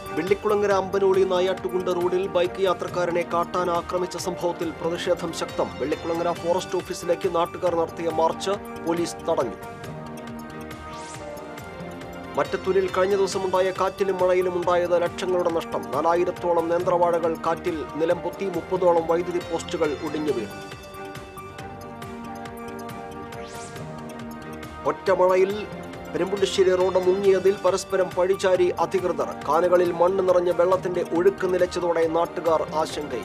വെള്ളിക്കുളങ്ങര അമ്പനോളി നായാട്ടുകുണ്ട് റോഡിൽ ബൈക്ക് യാത്രക്കാരനെ കാട്ടാൻ ആക്രമിച്ച സംഭവത്തിൽ പ്രതിഷേധം ശക്തം വെള്ളിക്കുളങ്ങര ഫോറസ്റ്റ് ഓഫീസിലേക്ക് നാട്ടുകാർ നടത്തിയ മാർച്ച് പോലീസ് തടഞ്ഞു മറ്റത്തൂരിൽ കഴിഞ്ഞ ദിവസമുണ്ടായ കാറ്റിലും മഴയിലും ഉണ്ടായത് ലക്ഷങ്ങളുടെ നഷ്ടം നാലായിരത്തോളം നേന്ത്രവാഴകൾ കാറ്റിൽ നിലംപൊത്തി മുപ്പതോളം വൈദ്യുതി പോസ്റ്റുകൾ ഒടിഞ്ഞു വീണു ഒറ്റമഴയിൽ പെരുമ്പുള്ളിശ്ശേരി റോഡ് മുങ്ങിയതിൽ പരസ്പരം പഴിചാരി അധികൃതർ കാനുകളിൽ മണ്ണ് നിറഞ്ഞ് വെള്ളത്തിന്റെ ഒഴുക്ക് നിലച്ചതോടെ നാട്ടുകാർ ആശങ്കയിൽ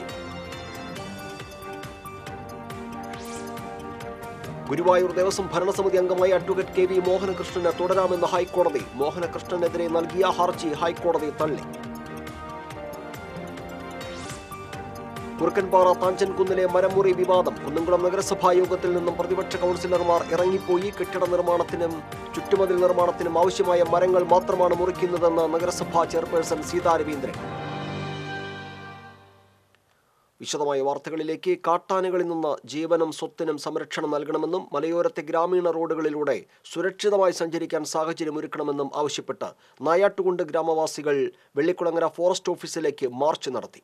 ഗുരുവായൂർ ദേവസ്വം ഭരണസമിതി അംഗമായി അഡ്വക്കേറ്റ് കെ വി മോഹനകൃഷ്ണന് തുടരാമെന്ന് ഹൈക്കോടതി മോഹനകൃഷ്ണനെതിരെ നൽകിയ ഹർജി ഹൈക്കോടതി തള്ളി കുറുക്കൻപാറ താഞ്ചൻകുന്നിലെ മരമുറി വിവാദം കുന്നംകുളം നഗരസഭാ യോഗത്തിൽ നിന്നും പ്രതിപക്ഷ കൗൺസിലർമാർ ഇറങ്ങിപ്പോയി കെട്ടിട നിർമ്മാണത്തിനും ചുറ്റുമതിൽ നിർമ്മാണത്തിനും ആവശ്യമായ മരങ്ങൾ മാത്രമാണ് മുറിക്കുന്നതെന്ന് നഗരസഭാ ചെയർപേഴ്സൺ സീതാ രവീന്ദ്രൻ വിശദമായ വാർത്തകളിലേക്ക് കാട്ടാനകളിൽ നിന്ന് ജീവനും സ്വത്തിനും സംരക്ഷണം നൽകണമെന്നും മലയോരത്തെ ഗ്രാമീണ റോഡുകളിലൂടെ സുരക്ഷിതമായി സഞ്ചരിക്കാൻ സാഹചര്യമൊരുക്കണമെന്നും ആവശ്യപ്പെട്ട് നായാട്ടുകുണ്ട് ഗ്രാമവാസികൾ വെള്ളിക്കുളങ്ങര ഫോറസ്റ്റ് ഓഫീസിലേക്ക് മാർച്ച് നടത്തി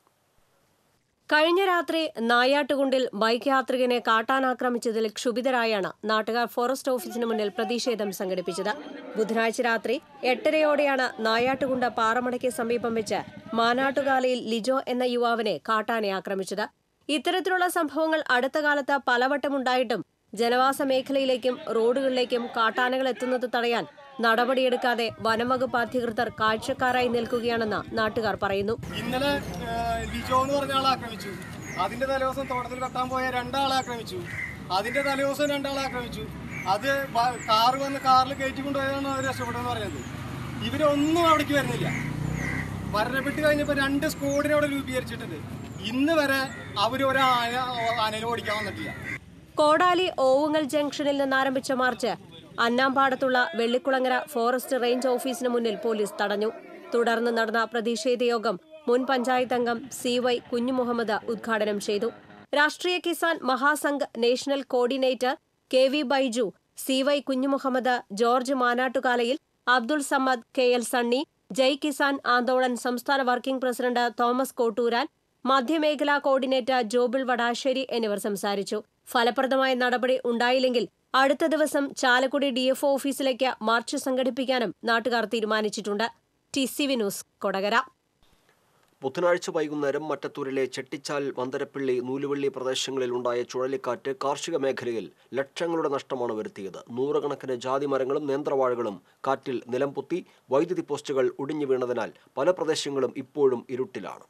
കഴിഞ്ഞ രാത്രി നായാട്ടുകുണ്ടിൽ ബൈക്ക് യാത്രികനെ കാട്ടാനാക്രമിച്ചതിൽ ക്ഷുഭിതരായാണ് നാട്ടുകാർ ഫോറസ്റ്റ് ഓഫീസിന് മുന്നിൽ പ്രതിഷേധം സംഘടിപ്പിച്ചത് ബുധനാഴ്ച രാത്രി എട്ടരയോടെയാണ് നായാട്ടുകുണ്ട് പാറമടയ്ക്ക് സമീപം വെച്ച് മാനാട്ടുകാലയിൽ ലിജോ എന്ന യുവാവിനെ കാട്ടാനെ ആക്രമിച്ചത് ഇത്തരത്തിലുള്ള സംഭവങ്ങൾ അടുത്ത കാലത്ത് പലവട്ടമുണ്ടായിട്ടും ജനവാസ മേഖലയിലേക്കും റോഡുകളിലേക്കും കാട്ടാനകൾ എത്തുന്നത് തടയാൻ നടപടിയെടുക്കാതെ വനംവകുപ്പ് അധികൃതർ കാഴ്ചക്കാരായി നിൽക്കുകയാണെന്ന് നാട്ടുകാർ പറയുന്നു ഇന്നലെ ഏഹ്, ലിജോ എന്ന് പറഞ്ഞ ആളെ ആക്രമിച്ചു അതിന്റെ തലേദിവസം തോട്ടത്തിൽ വെട്ടാൻ പോയ രണ്ടാളെ ആക്രമിച്ചു അതിന്റെ തലേദിവസം രണ്ടാളെ ആക്രമിച്ചു അത് ബ- കാറ് വന്ന് കാറിൽ കയറ്റി കൊണ്ടുപോയതാണ് അവർ രക്ഷപ്പെട്ടെന്ന് പറയുന്നത് ഇവരൊന്നും അവിടേക്ക് വരുന്നില്ല മരണപ്പെട്ട് കഴിഞ്ഞപ്പോൾ രണ്ട് സ്ക്വാഡിനെ അവിടെ രൂപീകരിച്ചിട്ടുണ്ട് ഇന്ന് വരെ അവർ ഒരു ആന ആനയിൽ ഓടിക്കാൻ വന്നിട്ടില്ല കോടാലി ഓവുങ്ങൽ ജംഗ്ഷനിൽ നിന്നാരംഭിച്ച മാർച്ച് അന്നാമ്പാടത്തുള്ള വെള്ളിക്കുളങ്ങര ഫോറസ്റ്റ് റേഞ്ച് ഓഫീസിന് മുന്നിൽ പോലീസ് തടഞ്ഞു തുടർന്ന് നടന്ന പ്രതിഷേധ യോഗം മുൻ പഞ്ചായത്ത് അംഗം സി വൈ കുഞ്ഞുമുഹമ്മദ് ഉദ്ഘാടനം ചെയ്തു Rashtriya Kisan Mahasangh national coordinator K V Baiju C Y Kunjumuhammed George Manattukalayil Abdul Samad K L Sunny Jai Kisan Andolan സംസ്ഥാന വർക്കിംഗ് പ്രസിഡന്റ് തോമസ് കോട്ടൂരാൻ മധ്യമേഖലാ കോർഡിനേറ്റർ ജോബിൾ വടാശ്ശേരി എന്നിവർ സംസാരിച്ചു ഫലപ്രദമായ നടപടി ഉണ്ടായില്ലെങ്കിൽ അടുത്ത ദിവസം ചാലക്കുടി ഡിഎഫ്ഒ ഓഫീസിലേക്ക് മാർച്ച് സംഘടിപ്പിക്കാനും നാട്ടുകാർ തീരുമാനിച്ചിട്ടുണ്ട് T C V news Kodakara ബുധനാഴ്ച വൈകുന്നേരം മറ്റത്തൂരിലെ ചെട്ടിച്ചാൽ വന്തരപ്പള്ളി നൂലുവള്ളി പ്രദേശങ്ങളിൽ ഉണ്ടായ ചുഴലിക്കാറ്റ് കാർഷിക മേഖലയിൽ ലക്ഷങ്ങളുടെ നഷ്ടമാണ് വരുത്തിയത് നൂറുകണക്കിന് ജാതിമരങ്ങളും നേന്ത്രവാഴകളും കാറ്റിൽ നിലംപൊത്തി വൈദ്യുതി പോസ്റ്റുകൾ ഒടിഞ്ഞു വീണതിനാൽ പല പ്രദേശങ്ങളും ഇപ്പോഴും ഇരുട്ടിലാണ്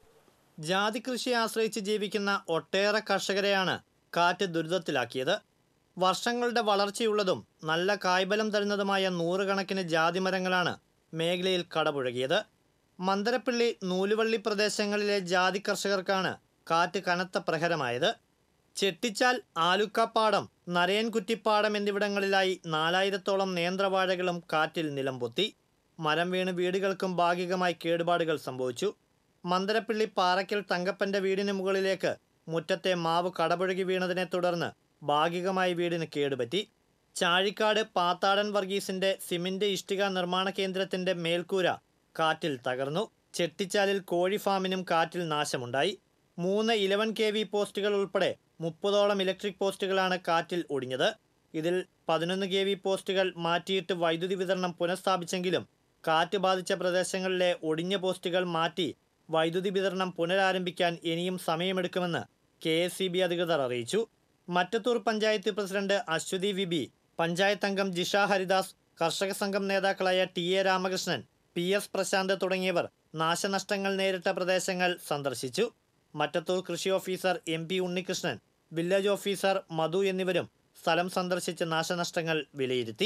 ജാതി കൃഷിയെ ആശ്രയിച്ച് ജീവിക്കുന്ന ഒട്ടേറെ കർഷകരെയാണ് കാറ്റ് ദുരിതത്തിലാക്കിയത് വർഷങ്ങളുടെ വളർച്ചയുള്ളതും നല്ല കായ്ബലം തരുന്നതുമായ നൂറുകണക്കിന് ജാതിമരങ്ങളാണ് മേഖലയിൽ കടപുഴകിയത് മന്ദരപ്പള്ളി നൂലുവള്ളി പ്രദേശങ്ങളിലെ ജാതി കർഷകർക്കാണ് കാറ്റ് കനത്ത പ്രഹരമായത് ചെട്ടിച്ചാൽ ആലുക്കാപ്പാടം നരയൻകുറ്റിപ്പാടം എന്നിവിടങ്ങളിലായി നാലായിരത്തോളം നേന്ത്രവാഴകളും കാറ്റിൽ നിലംപൊത്തി മരം വീണ് വീടുകൾക്കും ഭാഗികമായി കേടുപാടുകൾ സംഭവിച്ചു മന്ദരപ്പള്ളി പാറയ്ക്കൽ തങ്കപ്പന്റെ വീടിന് മുകളിലേക്ക് മുറ്റത്തെ മാവ് കടപുഴകി വീണതിനെ തുടർന്ന് ഭാഗികമായി വീടിന് കേടുപറ്റി ചാഴിക്കാട് പാത്താടൻ വർഗീസിന്റെ സിമന്റ് ഇഷ്ടിക നിർമ്മാണ കേന്ദ്രത്തിന്റെ മേൽക്കൂര കാറ്റിൽ തകർന്നു ചെട്ടിച്ചാലിൽ കോഴി ഫാമിനും കാറ്റിൽ നാശമുണ്ടായി മൂന്ന് ഇലവൻ കെ വി പോസ്റ്റുകൾ ഉൾപ്പെടെ മുപ്പതോളം ഇലക്ട്രിക് പോസ്റ്റുകളാണ് കാറ്റിൽ ഒടിഞ്ഞത് ഇതിൽ പതിനൊന്ന് കെ വി പോസ്റ്റുകൾ മാറ്റിയിട്ട് വൈദ്യുതി വിതരണം പുനഃസ്ഥാപിച്ചെങ്കിലും കാറ്റ് ബാധിച്ച പ്രദേശങ്ങളിലെ ഒടിഞ്ഞ പോസ്റ്റുകൾ മാറ്റി വൈദ്യുതി വിതരണം പുനരാരംഭിക്കാൻ ഇനിയും സമയമെടുക്കുമെന്ന് കെ എസ് സി ബി അധികൃതർ അറിയിച്ചു മറ്റത്തൂർ പഞ്ചായത്ത് പ്രസിഡന്റ് അശ്വതി വിബി പഞ്ചായത്ത് അംഗം ജിഷ ഹരിദാസ് കർഷക സംഘം നേതാക്കളായ T A Ramakrishnan P S Prashanth തുടങ്ങിയവർ നാശനഷ്ടങ്ങൾ നേരിട്ട പ്രദേശങ്ങൾ സന്ദർശിച്ചു മറ്റത്തൂർ കൃഷി officer M P Unnikrishnan village officer Madhu എന്നിവരും സ്ഥലം സന്ദർശിച്ച് നാശനഷ്ടങ്ങൾ വിലയിരുത്തി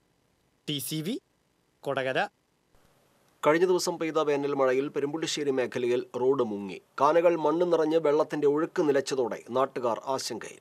ടി സി വി കൊടകര കഴിഞ്ഞ ദിവസം പെയ്ത വേനൽ മഴയിൽ പെരുമ്പുള്ളിശ്ശേരി മേഖലയിൽ റോഡ് മുങ്ങി കാനകൾ മണ്ണ് നിറഞ്ഞ് വെള്ളത്തിന്റെ ഒഴുക്ക് നിലച്ചതോടെ നാട്ടുകാർ ആശങ്കയിൽ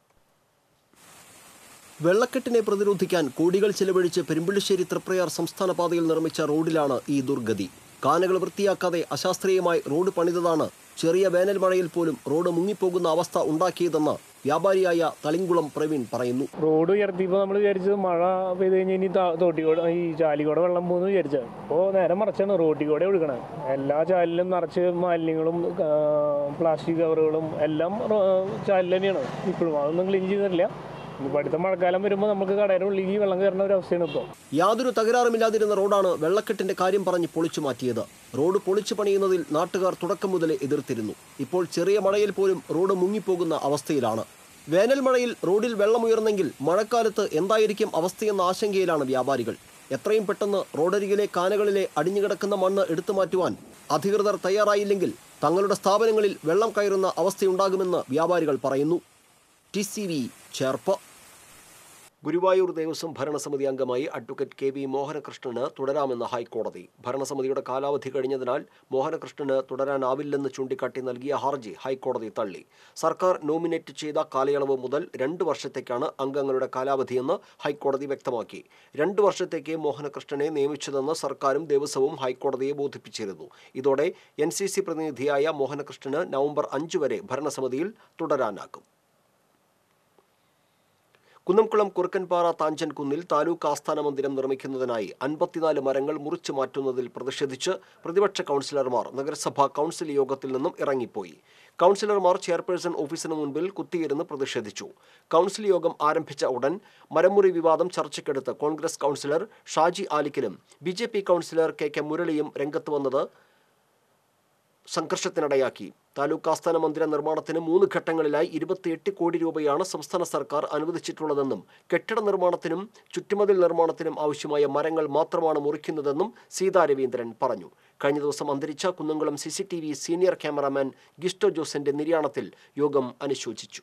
വെള്ളക്കെട്ടിനെ പ്രതിരോധിക്കാൻ കോടികൾ ചെലവഴിച്ച് പെരുമ്പുള്ളിശ്ശേരി തൃപ്രയാർ സംസ്ഥാന പാതയിൽ നിർമ്മിച്ച റോഡിലാണ് ഈ ദുർഗതി കാനകൾ വൃത്തിയാക്കാതെ അശാസ്ത്രീയമായി റോഡ് പണിതതാണ് ചെറിയ വേനൽ മഴയിൽ പോലും റോഡ് മുങ്ങിപ്പോകുന്ന അവസ്ഥ ഉണ്ടാക്കിയതെന്ന് വ്യാപാരിയായ തളിങ്കുളം പ്രവീൺ പറയുന്നു റോഡ് ഉയർത്തിയപ്പോൾ നമ്മൾ വിചാരിച്ചത് മഴ പെയ്ത് കഴിഞ്ഞ് ഇനി ത- തോട്ടിക്കൂടെ ഈ ചാലിക്കൂടെ വെള്ളം പോകുന്നു വിചാരിച്ചത് അപ്പോൾ നേരെ മറിച്ചാണ് റോട്ടിൽ കൂടെ ഒഴുകണത് എല്ലാ ചാലിലും നിറച്ച് മാലിന്യങ്ങളും ആ, പ്ലാസ്റ്റിക് കവറുകളും എല്ലാം റോ- ചാലിൽ തന്നെയാണ് ഇപ്പോഴും അതൊന്നും ക്ലീൻ ചെയ്തിട്ടില്ല ഇനിയിപ്പോൾ അടുത്ത മഴക്കാലം വരുമ്പോൾ നമുക്ക് കടയുടെ ഉള്ളിൽ ഈ വെള്ളം കയറുന്ന ഒരു അവസ്ഥയാണ് ഇപ്പോൾ യാതൊരു തകരാറുമില്ലാതിരുന്ന റോഡാണ് വെള്ളക്കെട്ടിന്റെ കാര്യം പറഞ്ഞ് പൊളിച്ചു മാറ്റിയത് റോഡ് പൊളിച്ചു പണിയുന്നതിൽ നാട്ടുകാർ തുടക്കം മുതലേ എതിർത്തിരുന്നു ഇപ്പോൾ ചെറിയ മഴയിൽ പോലും റോഡ് മുങ്ങിപ്പോകുന്ന അവസ്ഥയിലാണ് വേനൽ മഴയിൽ റോഡിൽ വെള്ളമുയർന്നെങ്കിൽ മഴക്കാലത്ത് എന്തായിരിക്കും അവസ്ഥയെന്ന ആശങ്കയിലാണ് വ്യാപാരികൾ എത്രയും പെട്ടെന്ന് റോഡരികിലെ കാനകളിലെ അടിഞ്ഞുകിടക്കുന്ന മണ്ണ് എടുത്തു മാറ്റുവാൻ അധികൃതർ തയ്യാറായില്ലെങ്കിൽ തങ്ങളുടെ സ്ഥാപനങ്ങളിൽ വെള്ളം കയറുന്ന അവസ്ഥയുണ്ടാകുമെന്ന് വ്യാപാരികൾ പറയുന്നു T C V Cherpu Guruvayur Devaswom ഭരണസമിതി അംഗമായി അഡ്വക്കേറ്റ് കെ വി മോഹനകൃഷ്ണന് തുടരാമെന്ന് ഹൈക്കോടതി ഭരണസമിതിയുടെ കാലാവധി കഴിഞ്ഞതിനാൽ മോഹനകൃഷ്ണന് തുടരാനാവില്ലെന്ന് ചൂണ്ടിക്കാട്ടി നൽകിയ ഹർജി ഹൈക്കോടതി തള്ളി സർക്കാർ നോമിനേറ്റ് ചെയ്ത കാലയളവ് മുതൽ രണ്ട് വർഷത്തേക്കാണ് അംഗങ്ങളുടെ കാലാവധിയെന്ന് ഹൈക്കോടതി വ്യക്തമാക്കി രണ്ട് വർഷത്തേക്ക് മോഹനകൃഷ്ണനെ നിയമിച്ചതെന്ന് സർക്കാരും ദേവസ്വവും ഹൈക്കോടതിയെ ബോധിപ്പിച്ചിരുന്നു ഇതോടെ എൻ സി സി പ്രതിനിധിയായ മോഹനകൃഷ്ണന് നവംബർ അഞ്ച് വരെ ഭരണസമിതിയിൽ തുടരാനാകും കുന്നംകുളം കുറുക്കൻപാറ താഞ്ചൻ കുന്നിൽ താലൂക്ക് ആസ്ഥാന മന്ദിരം നിർമ്മിക്കുന്നതിനായി അൻപത്തിനാല് മരങ്ങൾ മുറിച്ചു മാറ്റുന്നതിൽ പ്രതിഷേധിച്ച് പ്രതിപക്ഷ കൗൺസിലർമാർ നഗരസഭാ കൗൺസിൽ യോഗത്തിൽ നിന്നും ഇറങ്ങിപ്പോയി കൗൺസിലർമാർ ചെയർപേഴ്സൺ ഓഫീസിന് മുൻപിൽ കുത്തിയിരുന്ന് പ്രതിഷേധിച്ചു കൗൺസിൽ യോഗം ആരംഭിച്ച ഉടൻ മരമുറി വിവാദം ചർച്ചയ്ക്കെടുത്ത് കോൺഗ്രസ് കൗൺസിലർ ഷാജി ആലിക്കലും B J P councillor K K മുരളിയും രംഗത്ത് വന്നത് സംഘർഷത്തിനിടയാക്കി താലൂക്ക് ആസ്ഥാന മന്ദിര നിർമ്മാണത്തിന് മൂന്ന് ഘട്ടങ്ങളിലായി ഇരുപത്തിയെട്ട് കോടി രൂപയാണ് സംസ്ഥാന സർക്കാർ അനുവദിച്ചിട്ടുള്ളതെന്നും കെട്ടിട നിർമ്മാണത്തിനും ചുറ്റുമതിൽ നിർമ്മാണത്തിനും ആവശ്യമായ മരങ്ങൾ മാത്രമാണ് മുറിക്കുന്നതെന്നും സീതാ രവീന്ദ്രൻ പറഞ്ഞു കഴിഞ്ഞ ദിവസം അന്തരിച്ച Kunnamkulam C senior cameraman Gisto ജോസിന്റെ നിര്യാണത്തിൽ യോഗം അനുശോചിച്ചു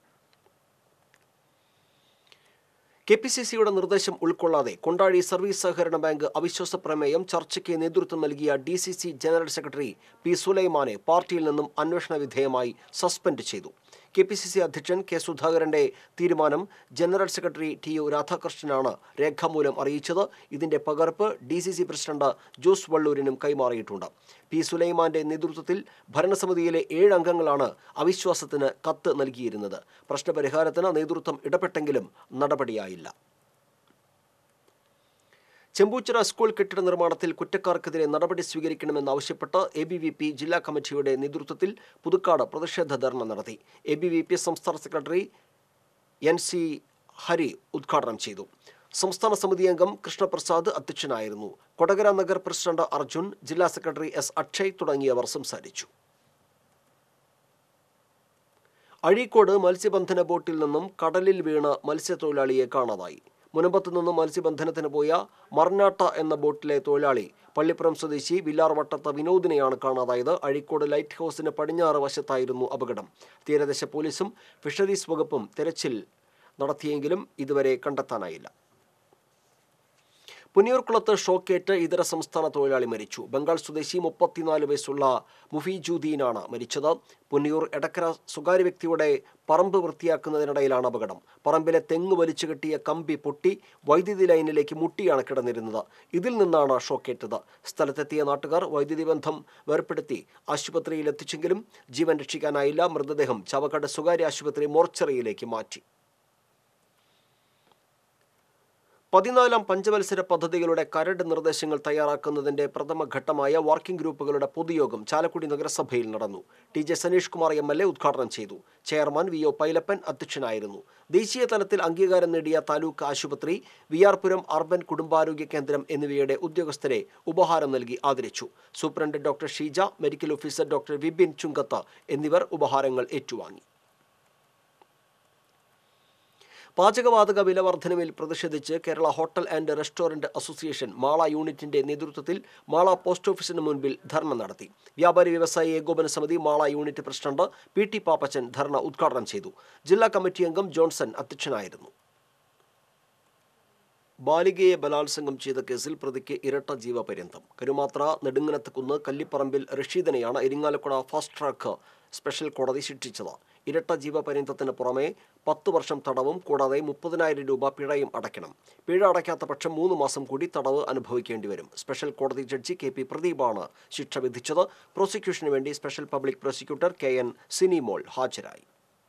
കെ പി സി സിയുടെ നിർദ്ദേശം ഉൾക്കൊള്ളാതെ കൊണ്ടാഴി സർവീസ് സഹകരണ ബാങ്ക് അവിശ്വാസ പ്രമേയം ചർച്ചയ്ക്ക് നേതൃത്വം നൽകിയ D C C general secretary P സുലൈമാനെ പാർട്ടിയിൽ നിന്നും അന്വേഷണ വിധേയമായി സസ്പെൻഡ് ചെയ്തു കെ പി സി സി അധ്യക്ഷൻ കെ സുധാകരന്റെ തീരുമാനം ജനറൽ സെക്രട്ടറി ടി യു രാധാകൃഷ്ണനാണ് രേഖാമൂലം അറിയിച്ചത് ഇതിന്റെ പകർപ്പ് D C C president Jose വള്ളൂരിനും കൈമാറിയിട്ടുണ്ട് പി സുലൈമാന്റെ നേതൃത്വത്തിൽ ഭരണസമിതിയിലെ ഏഴ് അംഗങ്ങളാണ് അവിശ്വാസത്തിന് കത്ത് നൽകിയിരുന്നത് പ്രശ്നപരിഹാരത്തിന് നേതൃത്വം ഇടപെട്ടെങ്കിലും നടപടിയായില്ല ചെമ്പൂച്ചിറ സ്കൂൾ കെട്ടിട നിർമ്മാണത്തിൽ കുറ്റക്കാർക്കെതിരെ നടപടി സ്വീകരിക്കണമെന്നാവശ്യപ്പെട്ട് എ ബി വി പി ജില്ലാ കമ്മിറ്റിയുടെ നേതൃത്വത്തിൽ പുതുക്കാട് പ്രതിഷേധ ധർണ നടത്തി എ ബി വി പി സംസ്ഥാന സെക്രട്ടറി എൻ സി ഹരി ഉദ്ഘാടനം ചെയ്തു സംസ്ഥാന സമിതി അംഗം കൃഷ്ണപ്രസാദ് അധ്യക്ഷനായിരുന്നു കൊടകര നഗർ പ്രസിഡന്റ് അർജുൻ ജില്ലാ സെക്രട്ടറി എസ് അക്ഷയ് തുടങ്ങിയവർ സംസാരിച്ചു അഴീക്കോട് മത്സ്യബന്ധന ബോട്ടിൽ നിന്നും കടലിൽ വീണ് മത്സ്യത്തൊഴിലാളിയെ കാണാതായി മുനമ്പത്ത് നിന്നും മത്സ്യബന്ധനത്തിന് പോയ മർനാട്ട എന്ന ബോട്ടിലെ തൊഴിലാളി പള്ളിപ്പുറം സ്വദേശി വില്ലാർവട്ടത്ത് വിനോദിനെയാണ് കാണാതായത് അഴീക്കോട് ലൈറ്റ് ഹൗസിന് പടിഞ്ഞാറ് വശത്തായിരുന്നു അപകടം തീരദേശ പോലീസും ഫിഷറീസ് വകുപ്പും തെരച്ചിൽ നടത്തിയെങ്കിലും ഇതുവരെ കണ്ടെത്താനായില്ല പുന്നിയൂർക്കുളത്ത് ഷോക്കേറ്റ് ഇതര സംസ്ഥാന തൊഴിലാളി മരിച്ചു ബംഗാൾ സ്വദേശി മുപ്പത്തിനാല് വയസ്സുള്ള മുഫീജുദ്ദീനാണ് മരിച്ചത് പുന്നിയൂർ എടക്കര സ്വകാര്യ വ്യക്തിയുടെ പറമ്പ് വൃത്തിയാക്കുന്നതിനിടയിലാണ് അപകടം പറമ്പിലെ തെങ്ങ് വലിച്ചു കെട്ടിയ കമ്പി പൊട്ടി വൈദ്യുതി ലൈനിലേക്ക് മുട്ടിയാണ് കിടന്നിരുന്നത് ഇതിൽ നിന്നാണ് ഷോക്കേറ്റത് സ്ഥലത്തെത്തിയ നാട്ടുകാർ വൈദ്യുതി ബന്ധം വേർപ്പെടുത്തി ആശുപത്രിയിൽ എത്തിച്ചെങ്കിലും ജീവൻ രക്ഷിക്കാനായില്ല മൃതദേഹം ചാവക്കാട് സ്വകാര്യ ആശുപത്രി മോർച്ചറിയിലേക്ക് മാറ്റി പതിനാലാം പഞ്ചവത്സര പദ്ധതികളുടെ കരട് നിർദ്ദേശങ്ങൾ തയ്യാറാക്കുന്നതിന്റെ പ്രഥമ ഘട്ടമായ വർക്കിംഗ് ഗ്രൂപ്പുകളുടെ പൊതുയോഗം ചാലക്കുടി നഗരസഭയിൽ നടന്നു T J Saneesh Kumar M L A ഉദ്ഘാടനം ചെയ്തു ചെയർമാൻ വി ഒ പൈലപ്പൻ അധ്യക്ഷനായിരുന്നു ദേശീയ തലത്തിൽ അംഗീകാരം നേടിയ താലൂക്ക് ആശുപത്രി വി ആർ പുരം അർബൻ കുടുംബാരോഗ്യ കേന്ദ്രം എന്നിവയുടെ ഉദ്യോഗസ്ഥരെ ഉപഹാരം നൽകി ആദരിച്ചു superintendent doctor Sheeja medical officer doctor Vipin Chungath എന്നിവർ ഉപഹാരങ്ങൾ ഏറ്റുവാങ്ങി പാചകവാതക വില വർധനവിൽ പ്രതിഷേധിച്ച് Kerala hotel and restaurant association Mala യൂണിറ്റിന്റെ നേതൃത്വത്തിൽ മാള പോസ്റ്റ് ഓഫീസിന് മുൻപിൽ ധർണ നടത്തി വ്യാപാരി വ്യവസായി ഏകോപന സമിതി Mala unit president P T Pappachan dharna ഉദ്ഘാടനം ചെയ്തു ജില്ലാ കമ്മിറ്റി അംഗം ജോൺസൺ അധ്യക്ഷനായിരുന്നു ബാലികയെ ബലാത്സംഗം ചെയ്ത കേസിൽ പ്രതിക്ക് ഇരട്ട ജീവപര്യന്തം കരുമാത്ര നെടുങ്ങനത്ത് കുന്ന് കല്ലിപ്പറമ്പിൽ റഷീദിനെയാണ് ഇരിങ്ങാലക്കുട ഫാസ്റ്റ് ട്രാക്ക് സ്പെഷ്യൽ കോടതി ശിക്ഷിച്ചത് ഇരട്ട ജീവപര്യന്തത്തിന് പുറമെ പത്ത് വർഷം തടവും കൂടാതെ മുപ്പതിനായിരം രൂപ പിഴയും അടയ്ക്കണം പിഴ അടയ്ക്കാത്ത പക്ഷം മൂന്ന് മാസം കൂടി തടവ് അനുഭവിക്കേണ്ടി വരും സ്പെഷ്യൽ കോടതി ജഡ്ജി കെ പി പ്രദീപാണ് ശിക്ഷ വിധിച്ചത് പ്രോസിക്യൂഷന് വേണ്ടി special public prosecutor K N Sinimol ഹാജരായി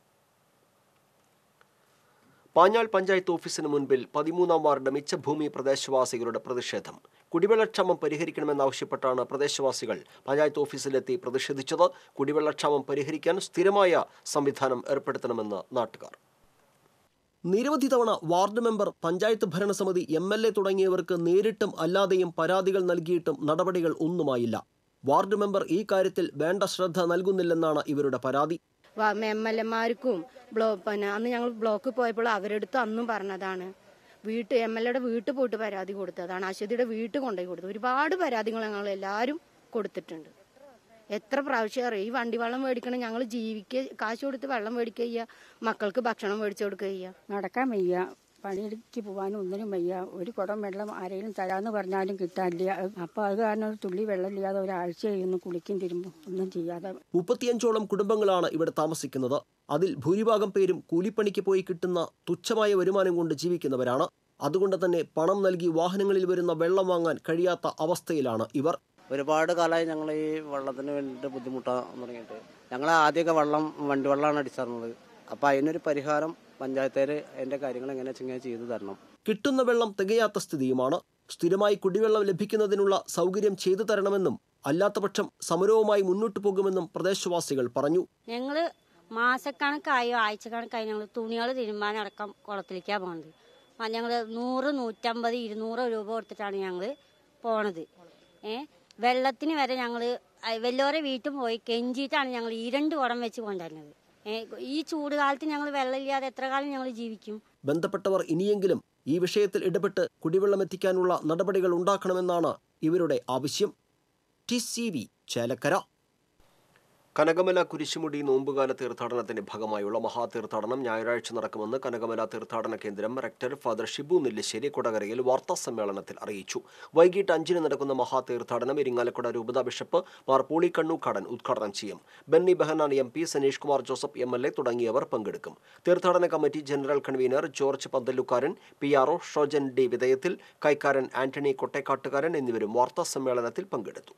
പാഞ്ഞാൾ പഞ്ചായത്ത് ഓഫീസിന് മുൻപിൽ പതിമൂന്നാം വാർഡ് മിച്ചഭൂമി പ്രദേശവാസികളുടെ പ്രതിഷേധം കുടിവെള്ളക്ഷാമം പരിഹരിക്കണമെന്നാവശ്യപ്പെട്ടാണ് പ്രദേശവാസികൾ പഞ്ചായത്ത് ഓഫീസിലെത്തി പ്രതിഷേധിച്ചത് കുടിവെള്ളക്ഷാമം പരിഹരിക്കാൻ സ്ഥിരമായ സംവിധാനം ഏർപ്പെടുത്തണമെന്ന് നാട്ടുകാർ നിരവധി തവണ വാർഡ് മെമ്പർ പഞ്ചായത്ത് ഭരണസമിതി എം എൽ എ തുടങ്ങിയവർക്ക് നേരിട്ടും അല്ലാതെയും പരാതികൾ നൽകിയിട്ടും നടപടികൾ ഒന്നുമായില്ല വാർഡ് മെമ്പർ ഈ കാര്യത്തിൽ വേണ്ട ശ്രദ്ധ നൽകുന്നില്ലെന്നാണ് ഇവരുടെ പരാതി എം എൽ എമാർക്കും ബ്ലോ പിന്നെ അന്ന് ഞങ്ങൾ ബ്ലോക്കിൽ പോയപ്പോൾ അവരെടുത്ത് അന്നും പറഞ്ഞതാണ് വീട്ട് എം എൽ എയുടെ വീട്ടിൽ പോയിട്ട് പരാതി കൊടുത്തതാണ് അശ്വതിയുടെ വീട്ടിൽ കൊണ്ടുപോയി കൊടുത്തു ഒരുപാട് പരാതികൾ ഞങ്ങൾ എല്ലാവരും കൊടുത്തിട്ടുണ്ട് എത്ര പ്രാവശ്യം അറിയാം ഈ വണ്ടി വെള്ളം മേടിക്കണം ഞങ്ങൾ ജീവിക്കുക കാശ് കൊടുത്ത് വെള്ളം മേടിക്കുക ചെയ്യുക മക്കൾക്ക് ഭക്ഷണം മേടിച്ചു കൊടുക്കുക ചെയ്യുക നടക്കാൻ വയ്യ പണിയെടുക്ക് പോകാനും ഒന്നിനും വയ്യ ഒരു കുടം വെള്ളം ആരെങ്കിലും തരാന്ന് പറഞ്ഞാലും കിട്ടാനില്ല അപ്പോൾ അത് കാരണം ഒരു തുള്ളി വെള്ളം ഇല്ലാതെ ഒരാഴ്ച കഴിയുന്നു കുളിക്കും തിരുമ്പും ഒന്നും ചെയ്യാതെ മുപ്പത്തിയഞ്ചോളം കുടുംബങ്ങളാണ് ഇവിടെ താമസിക്കുന്നത് അതിൽ ഭൂരിഭാഗം പേരും കൂലിപ്പണിക്ക് പോയി കിട്ടുന്ന തുച്ഛമായ വരുമാനം കൊണ്ട് ജീവിക്കുന്നവരാണ് അതുകൊണ്ട് തന്നെ പണം നൽകി വാഹനങ്ങളിൽ വരുന്ന വെള്ളം വാങ്ങാൻ കഴിയാത്ത അവസ്ഥയിലാണ് ഇവർ ഒരുപാട് കാലമായി ഞങ്ങൾ ഈ വെള്ളത്തിന് വേണ്ടിയിട്ട് ബുദ്ധിമുട്ടാൻ തുടങ്ങിയിട്ട് ഞങ്ങൾ ആദ്യമൊക്കെ വെള്ളം വണ്ടി വെള്ളമാണ് അടിച്ചിരുന്നത് അപ്പോൾ അതിനൊരു പരിഹാരം പഞ്ചായത്തേര് അതിൻ്റെ കാര്യങ്ങൾ എങ്ങനെ വെച്ചെങ്കിൽ ചെയ്തു തരണം കിട്ടുന്ന വെള്ളം തികയാത്ത സ്ഥിതിയുമാണ് സ്ഥിരമായി കുടിവെള്ളം ലഭിക്കുന്നതിനുള്ള സൗകര്യം ചെയ്തു തരണമെന്നും അല്ലാത്തപക്ഷം സമരവുമായി മുന്നോട്ടു പോകുമെന്നും പ്രദേശവാസികൾ പറഞ്ഞു ഞങ്ങൾ മാസക്കണക്കായോ ആഴ്ചക്കണക്കായോ ഞങ്ങൾ തുണികൾ തിരുമ്പാനടക്കം കുളത്തിലേക്കാണ് പോകുന്നത് ഞങ്ങൾ നൂറ് നൂറ്റമ്പത് ഇരുന്നൂറ് രൂപ കൊടുത്തിട്ടാണ് ഞങ്ങൾ പോണത് ഏ വെള്ളത്തിന് വരെ ഞങ്ങൾ വല്ലോരെ വീട്ടിൽ പോയി കെഞ്ചിയിട്ടാണ് ഞങ്ങൾ ഈ രണ്ട് കുടം വെച്ച് കൊണ്ടുവരുന്നത് ഏ ഈ ചൂട് കാലത്ത് ഞങ്ങൾ വെള്ളമില്ലാതെ എത്ര കാലം ഞങ്ങൾ ജീവിക്കും ബന്ധപ്പെട്ടവർ ഇനിയെങ്കിലും ഈ വിഷയത്തിൽ ഇടപെട്ട് കുടിവെള്ളം എത്തിക്കാനുള്ള നടപടികൾ ഉണ്ടാക്കണമെന്നാണ് ഇവരുടെ ആവശ്യം T C V Chelakkara Kanakamala Kurisumudi നോമ്പുകാല തീർത്ഥാടനത്തിന്റെ ഭാഗമായുള്ള മഹാതീർത്ഥാടനം ഞായറാഴ്ച നടക്കുമെന്ന് കനകമല തീർത്ഥാടന കേന്ദ്രം റെക്ടർ ഫാദർ ഷിബു നെല്ലിശ്ശേരി കൊടകരയിൽ വാർത്താ സമ്മേളനത്തിൽ അറിയിച്ചു വൈകിട്ട് അഞ്ചിന് നടക്കുന്ന മഹാതീർത്ഥാടനം ഇരിങ്ങാലക്കുട രൂപത ബിഷപ്പ് മാർ പൂളി കണ്ണൂക്കാടൻ ഉദ്ഘാടനം ചെയ്യും Benny Behanan M P Saneesh Kumar Joseph M L A തുടങ്ങിയവർ പങ്കെടുക്കും തീർത്ഥാടന committee general convener George Panthalukkaran P R O Shojan D വിധേയത്തിൽ കൈക്കാരൻ ആന്റണി കൊട്ടേക്കാട്ടുകാരൻ എന്നിവരും വാർത്താ സമ്മേളനത്തിൽ പങ്കെടുത്തു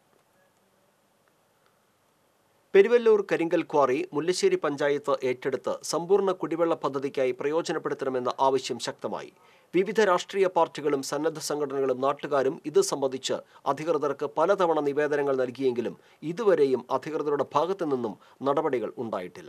പെരുവല്ലൂർ കരിങ്കൽ ക്വാറി മുല്ലശ്ശേരി പഞ്ചായത്ത് ഏറ്റെടുത്ത് സമ്പൂർണ്ണ കുടിവെള്ള പദ്ധതിക്കായി പ്രയോജനപ്പെടുത്തണമെന്ന ആവശ്യം ശക്തമായി വിവിധ രാഷ്ട്രീയ പാർട്ടികളും സന്നദ്ധ സംഘടനകളും നാട്ടുകാരും ഇത് സംബന്ധിച്ച് അധികൃതർക്ക് പലതവണ നിവേദനങ്ങൾ നൽകിയെങ്കിലും ഇതുവരെയും അധികൃതരുടെ ഭാഗത്തു നിന്നും നടപടികൾ ഉണ്ടായിട്ടില്ല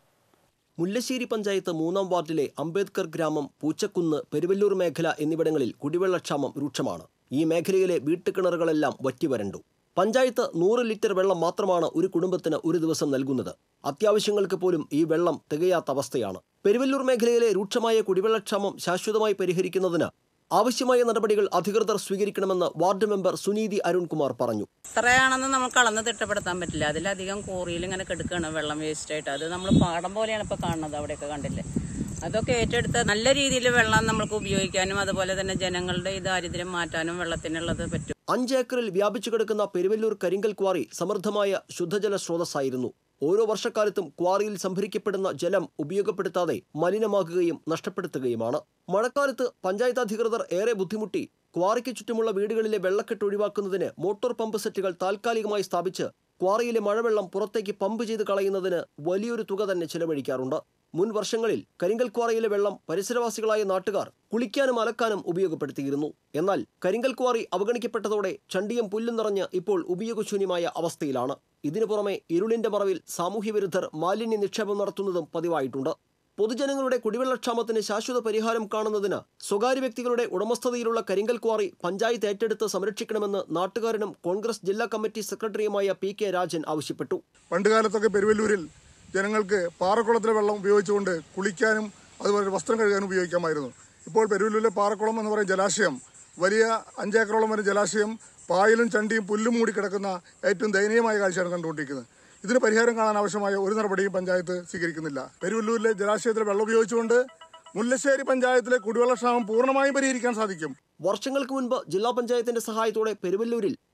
മുല്ലശ്ശേരി പഞ്ചായത്ത് മൂന്നാം വാർഡിലെ അംബേദ്കർ ഗ്രാമം പൂച്ചക്കുന്ന് പെരുവല്ലൂർ മേഖല എന്നിവിടങ്ങളിൽ കുടിവെള്ളക്ഷാമം രൂക്ഷമാണ് ഈ മേഖലയിലെ വീട്ടുകിണറുകളെല്ലാം വറ്റിവരണ്ടു പഞ്ചായത്ത് നൂറ് ലിറ്റർ വെള്ളം മാത്രമാണ് ഒരു കുടുംബത്തിന് ഒരു ദിവസം നൽകുന്നത് അത്യാവശ്യങ്ങൾക്ക് പോലും ഈ വെള്ളം തികയാത്ത അവസ്ഥയാണ് പെരുവല്ലൂർ മേഖലയിലെ രൂക്ഷമായ കുടിവെള്ളക്ഷാമം ശാശ്വതമായി പരിഹരിക്കുന്നതിന് ആവശ്യമായ നടപടികൾ അധികൃതർ സ്വീകരിക്കണമെന്ന് വാർഡ് മെമ്പർ സുനീതി അരുൺകുമാർ പറഞ്ഞു എത്രയാണെന്ന് നമ്മൾ കളന്ന് തിട്ടപ്പെടുത്താൻ പറ്റില്ല അതിലധികം കോറിയിൽ ഇങ്ങനെ കെടുക്കുകയാണ് വെള്ളം വേസ്റ്റ് ആയിട്ട് അത് നമ്മൾ പാടം പോലെയാണ് ഇപ്പോൾ കാണുന്നത് അവിടെയൊക്കെ കണ്ടില്ലേ അതൊക്കെ ഏറ്റെടുത്ത് നല്ല രീതിയിൽ വെള്ളം നമ്മൾക്ക് ഉപയോഗിക്കാനും അതുപോലെ തന്നെ ജനങ്ങളുടെ ഈ ദാരിദ്ര്യം മാറ്റാനും വെള്ളത്തിനുള്ളത് പറ്റും അഞ്ച് ഏക്കറിൽ വ്യാപിച്ചു കിടക്കുന്ന പെരുവല്ലൂർ കരിങ്കൽ ക്വാറി സമൃദ്ധമായ ശുദ്ധജല സ്രോതസ്സായിരുന്നു ഓരോ വർഷക്കാലത്തും ക്വാറിയിൽ സംഭരിക്കപ്പെടുന്ന ജലം ഉപയോഗപ്പെടുത്താതെ മലിനമാക്കുകയും നഷ്ടപ്പെടുത്തുകയുമാണ് മഴക്കാലത്ത് പഞ്ചായത്ത് അധികൃതർ ഏറെ ബുദ്ധിമുട്ടി ക്വാറിക്ക് ചുറ്റുമുള്ള വീടുകളിലെ വെള്ളക്കെട്ട് ഒഴിവാക്കുന്നതിന് മോട്ടോർ പമ്പ് സെറ്റുകൾ താൽക്കാലികമായി സ്ഥാപിച്ച് ക്വാറിയിലെ മഴവെള്ളം പുറത്തേക്ക് പമ്പ് ചെയ്ത് കളയുന്നതിന് വലിയൊരു തുക തന്നെ ചിലവഴിക്കാറുണ്ട് മുൻ വർഷങ്ങളിൽ കരിങ്കൽ ക്വാറിയിലെ വെള്ളം പരിസരവാസികളായ നാട്ടുകാർ കുളിക്കാനും അലക്കാനും ഉപയോഗപ്പെടുത്തിയിരുന്നു എന്നാൽ കരിങ്കൽ ക്വാറി അവഗണിക്കപ്പെട്ടതോടെ ചണ്ടിയും പുല്ലും നിറഞ്ഞ് ഇപ്പോൾ ഉപയോഗശൂന്യമായ അവസ്ഥയിലാണ് ഇതിനു പുറമെ ഇരുളിന്റെ മറവിൽ സാമൂഹ്യവിരുദ്ധർ മാലിന്യ നിക്ഷേപം നടത്തുന്നതും പതിവായിട്ടുണ്ട് പൊതുജനങ്ങളുടെ കുടിവെള്ളക്ഷാമത്തിന് ശാശ്വത പരിഹാരം കാണുന്നതിന് സ്വകാര്യ വ്യക്തികളുടെ ഉടമസ്ഥതയിലുള്ള കരിങ്കൽ ക്വാറി പഞ്ചായത്ത് ഏറ്റെടുത്ത് സംരക്ഷിക്കണമെന്ന് നാട്ടുകാരനും കോൺഗ്രസ് ജില്ലാ കമ്മിറ്റി സെക്രട്ടറിയുമായ പി കെ രാജൻ ആവശ്യപ്പെട്ടു പണ്ടുകാലത്തൊക്കെ പെരുവല്ലൂരിൽ ജനങ്ങൾക്ക് പാറക്കുളത്തിലെ വെള്ളം ഉപയോഗിച്ചുകൊണ്ട് കുളിക്കാനും അതുപോലെ വസ്ത്രം കഴുകാനും ഉപയോഗിക്കാമായിരുന്നു ഇപ്പോൾ പെരുവല്ലൂരിലെ പാറക്കുളം എന്ന് പറയുന്ന ജലാശയം വലിയ അഞ്ചേക്കറോളം വരെ ജലാശയം പായലും ചണ്ടിയും പുല്ലും മൂടി കിടക്കുന്ന ഏറ്റവും ദയനീയമായ കാഴ്ചയാണ് കണ്ടുകൊണ്ടിരിക്കുന്നത് ഇതിന് പരിഹാരം കാണാൻ ആവശ്യമായ ഒരു നടപടിയും പഞ്ചായത്ത് സ്വീകരിക്കുന്നില്ല പെരുവല്ലൂരിലെ ജലാശയത്തിലെ വെള്ളം ഉപയോഗിച്ചുകൊണ്ട് മുല്ലശ്ശേരി പഞ്ചായത്തിലെ കുടിവെള്ളക്ഷാമം പൂർണ്ണമായും പരിഹരിക്കാൻ സാധിക്കും വർഷങ്ങൾക്ക് മുൻപ് ജില്ലാ പഞ്ചായത്തിന്റെ സഹായത്തോടെ പെരുവല്ലൂരിൽ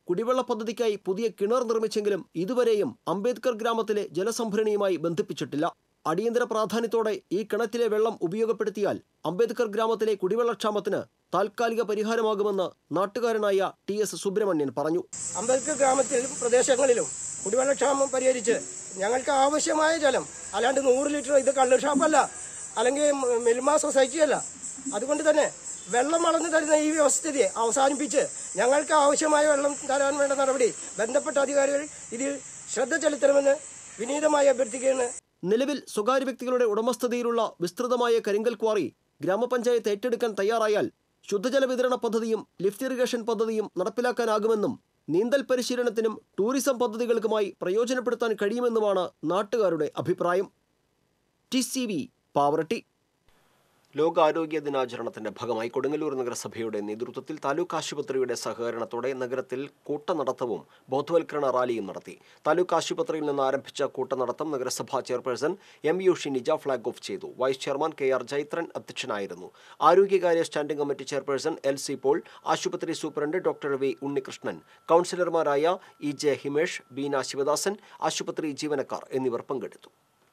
കുടിവെള്ള പദ്ധതിക്കായി പുതിയ കിണർ നിർമ്മിച്ചെങ്കിലും ഇതുവരെയും അംബേദ്കർ ഗ്രാമത്തിലെ ജലസംഭരണിയുമായി ബന്ധിപ്പിച്ചിട്ടില്ല അടിയന്തര പ്രാധാന്യത്തോടെ ഈ കിണറ്റിലെ വെള്ളം ഉപയോഗപ്പെടുത്തിയാൽ അംബേദ്കർ ഗ്രാമത്തിലെ കുടിവെള്ളക്ഷാമത്തിന് താൽക്കാലിക പരിഹാരമാകുമെന്ന് നാട്ടുകാരനായ ടി എസ് സുബ്രഹ്മണ്യൻ പറഞ്ഞു അംബേദ്കർ ഗ്രാമത്തിലും പ്രദേശങ്ങളിലും കുടിവെള്ളക്ഷാമം പരിഹരിച്ച് ഞങ്ങൾക്ക് ആവശ്യമായ ജലം അല്ലാണ്ട് നൂറ് ലിറ്റർ ഇത് കള്ള് ഷാപ്പല്ല അല്ലെങ്കിൽ മിൽമ സൊസൈറ്റി അല്ല അതുകൊണ്ട് തന്നെ വെള്ളം വളർന്നു തരുന്ന ഈ വ്യവസ്ഥിതിയെ അവസാനിപ്പിച്ച് ഞങ്ങൾക്ക് ആവശ്യമായ വെള്ളം തരാൻ വേണ്ട നടപടി ബന്ധപ്പെട്ട അധികാരികൾ ഇതിൽ ശ്രദ്ധ ചെലുത്തണമെന്ന് വിനീതമായി അഭ്യർത്ഥിക്കുകയാണ് നിലവിൽ സ്വകാര്യ വ്യക്തികളുടെ ഉടമസ്ഥതയിലുള്ള വിസ്തൃതമായ കരിങ്കൽ ക്വാറി ഗ്രാമപഞ്ചായത്ത് ഏറ്റെടുക്കാൻ തയ്യാറായാൽ ശുദ്ധജല വിതരണ പദ്ധതിയും ലിഫ്റ്റ് ഇറിഗേഷൻ പദ്ധതിയും നടപ്പിലാക്കാനാകുമെന്നും നീന്തൽ പരിശീലനത്തിനും ടൂറിസം പദ്ധതികൾക്കുമായി പ്രയോജനപ്പെടുത്താൻ കഴിയുമെന്നുമാണ് നാട്ടുകാരുടെ അഭിപ്രായം ടി സി വി പാവറട്ടി ലോകാരോഗ്യ ദിനാചരണത്തിന്റെ ഭാഗമായി കൊടുങ്ങല്ലൂർ നഗരസഭയുടെ നേതൃത്വത്തിൽ താലൂക്ക് ആശുപത്രിയുടെ സഹകരണത്തോടെ നഗരത്തിൽ കൂട്ടനടത്തവും ബോധവൽക്കരണ റാലിയും നടത്തി താലൂക്ക് ആശുപത്രിയിൽ നിന്ന് ആരംഭിച്ച കൂട്ടനടത്തം നഗരസഭാ chairperson M U Shinija flag off ചെയ്തു vice chairman K R Jaithran അധ്യക്ഷനായിരുന്നു ആരോഗ്യകാര്യ standing committee chairperson L C Paul ആശുപത്രി സൂപ്രണ്ട് ഡോക്ടർ വി ഉണ്ണികൃഷ്ണൻ കൗൺസിലർമാരായ ഇ ജെ ഹിമേഷ് ബീന ശിവദാസൻ ആശുപത്രി ജീവനക്കാർ എന്നിവർ പങ്കെടുത്തു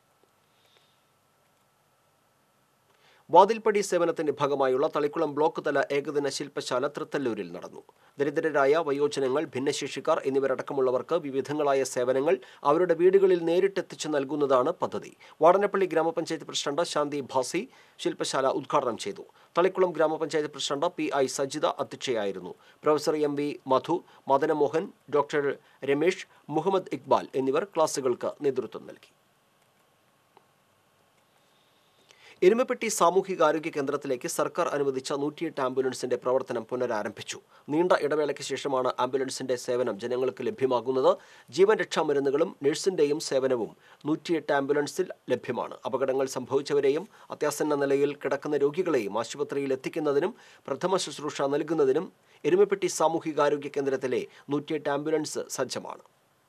വാതിൽപ്പടി സേവനത്തിന്റെ ഭാഗമായുള്ള തളിക്കുളം ബ്ലോക്ക് തല ഏകദിന ശില്പശാല തൃത്തല്ലൂരിൽ നടന്നു ദരിദ്രരായ വയോജനങ്ങൾ ഭിന്നശേഷിക്കാർ എന്നിവരടക്കമുള്ളവർക്ക് വിവിധങ്ങളായ സേവനങ്ങൾ അവരുടെ വീടുകളിൽ നേരിട്ടെത്തിച്ചു നൽകുന്നതാണ് പദ്ധതി വാടനപ്പള്ളി ഗ്രാമപഞ്ചായത്ത് പ്രസിഡന്റ് ശാന്തി ഭാസി ശില്പശാല ഉദ്ഘാടനം ചെയ്തു തളിക്കുളം ഗ്രാമപഞ്ചായത്ത് പ്രസിഡന്റ് പി ഐ സജിത അധ്യക്ഷയായിരുന്നു professor M V Madhu Madanamohan doctor Ramesh Muhammad Iqbal എന്നിവർ ക്ലാസുകൾക്ക് നേതൃത്വം നൽകി എരുമപ്പെട്ടി സാമൂഹികാരോഗ്യ കേന്ദ്രത്തിലേക്ക് സർക്കാർ അനുവദിച്ച നൂറ്റിയെട്ട് ആംബുലൻസിന്റെ പ്രവർത്തനം പുനരാരംഭിച്ചു നീണ്ട ഇടവേളയ്ക്ക് ശേഷമാണ് ആംബുലൻസിന്റെ സേവനം ജനങ്ങൾക്ക് ലഭ്യമാകുന്നത് ജീവൻ രക്ഷാ മരുന്നുകളും നഴ്സിന്റെയും സേവനവും നൂറ്റിയെട്ട് ആംബുലൻസിൽ ലഭ്യമാണ് അപകടങ്ങൾ സംഭവിച്ചവരെയും അത്യാസന്ന നിലയിൽ കിടക്കുന്ന രോഗികളെയും ആശുപത്രിയിൽ എത്തിക്കുന്നതിനും പ്രഥമ ശുശ്രൂഷ നൽകുന്നതിനും എരുമപ്പെട്ടി സാമൂഹികാരോഗ്യ കേന്ദ്രത്തിലെ നൂറ്റിയെട്ട് ആംബുലൻസ് സജ്ജമാണ്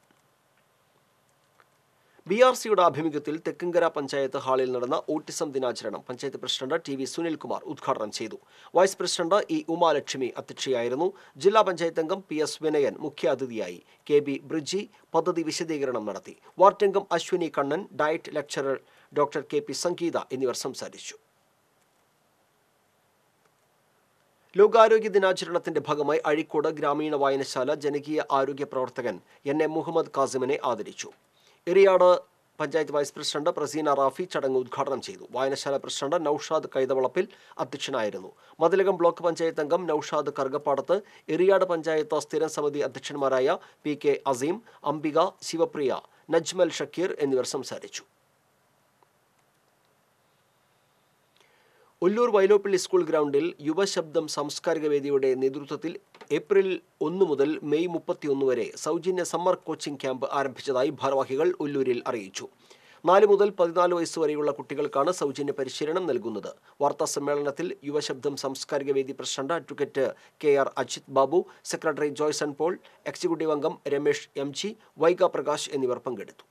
ബി ആർ സിയുടെ ആഭിമുഖ്യത്തിൽ തെക്കുംകര പഞ്ചായത്ത് ഹാളിൽ നടന്ന ഓട്ടിസം ദിനാചരണം panchayat president T V Sunilkumar ഉദ്ഘാടനം ചെയ്തു വൈസ് പ്രസിഡന്റ് ഇ ഉമാലക്ഷ്മി അധ്യക്ഷയായിരുന്നു ജില്ലാ പഞ്ചായത്ത് അംഗം പി എസ് വിനയൻ മുഖ്യാതിഥിയായി കെ ബി ബ്രിജി പദ്ധതി വിശദീകരണം നടത്തി വാർഡംഗം Ashwini Kannan DIET lecturer doctor K P Sangeetha എന്നിവർ സംസാരിച്ചു ലോകാരോഗ്യ ദിനാചരണത്തിന്റെ ഭാഗമായി അഴീക്കോട് ഗ്രാമീണ വായനശാല ജനകീയ ആരോഗ്യ പ്രവർത്തകൻ എൻ എ മുഹമ്മദ് കാസിമിനെ ആദരിച്ചു എറിയാട് പഞ്ചായത്ത് വൈസ് പ്രസിഡന്റ് പ്രസീന റാഫി ചടങ്ങ് ഉദ്ഘാടനം ചെയ്തു വായനശാല പ്രസിഡന്റ് നൌഷാദ് കൈതവളപ്പിൽ അധ്യക്ഷനായിരുന്നു മതിലകം ബ്ലോക്ക് പഞ്ചായത്ത് അംഗം നൌഷാദ് കർഗപ്പാടത്ത് എറിയാട് പഞ്ചായത്ത് സ്ഥിരം സമിതി അധ്യക്ഷന്മാരായ പി കെ അസീം അംബിക ശിവപ്രിയ നജ്മൽ ഷക്കീർ എന്നിവർ സംസാരിച്ചു ഒല്ലൂർ വൈലോപ്പള്ളി സ്കൂൾ ഗ്രൗണ്ടിൽ യുവശബ്ദം സാംസ്കാരിക വേദിയുടെ നേതൃത്വത്തിൽ ഏപ്രിൽ ഒന്ന് മുതൽ മെയ് മുപ്പത്തിയൊന്ന് വരെ സൗജന്യ സമ്മർ കോച്ചിംഗ് ക്യാമ്പ് ആരംഭിച്ചതായി ഭാരവാഹികൾ ഒല്ലൂരിൽ അറിയിച്ചു നാല് മുതൽ പതിനാല് വയസ്സ് വരെയുള്ള കുട്ടികൾക്കാണ് സൗജന്യ പരിശീലനം നൽകുന്നത് വാർത്താ സമ്മേളനത്തിൽ യുവശബ്ദം സാംസ്കാരിക വേദി president advocate K R Ajith Babu secretary Joyson Paul executive അംഗം രമേഷ് എം ജി വൈഗ പ്രകാശ് എന്നിവർ പങ്കെടുത്തു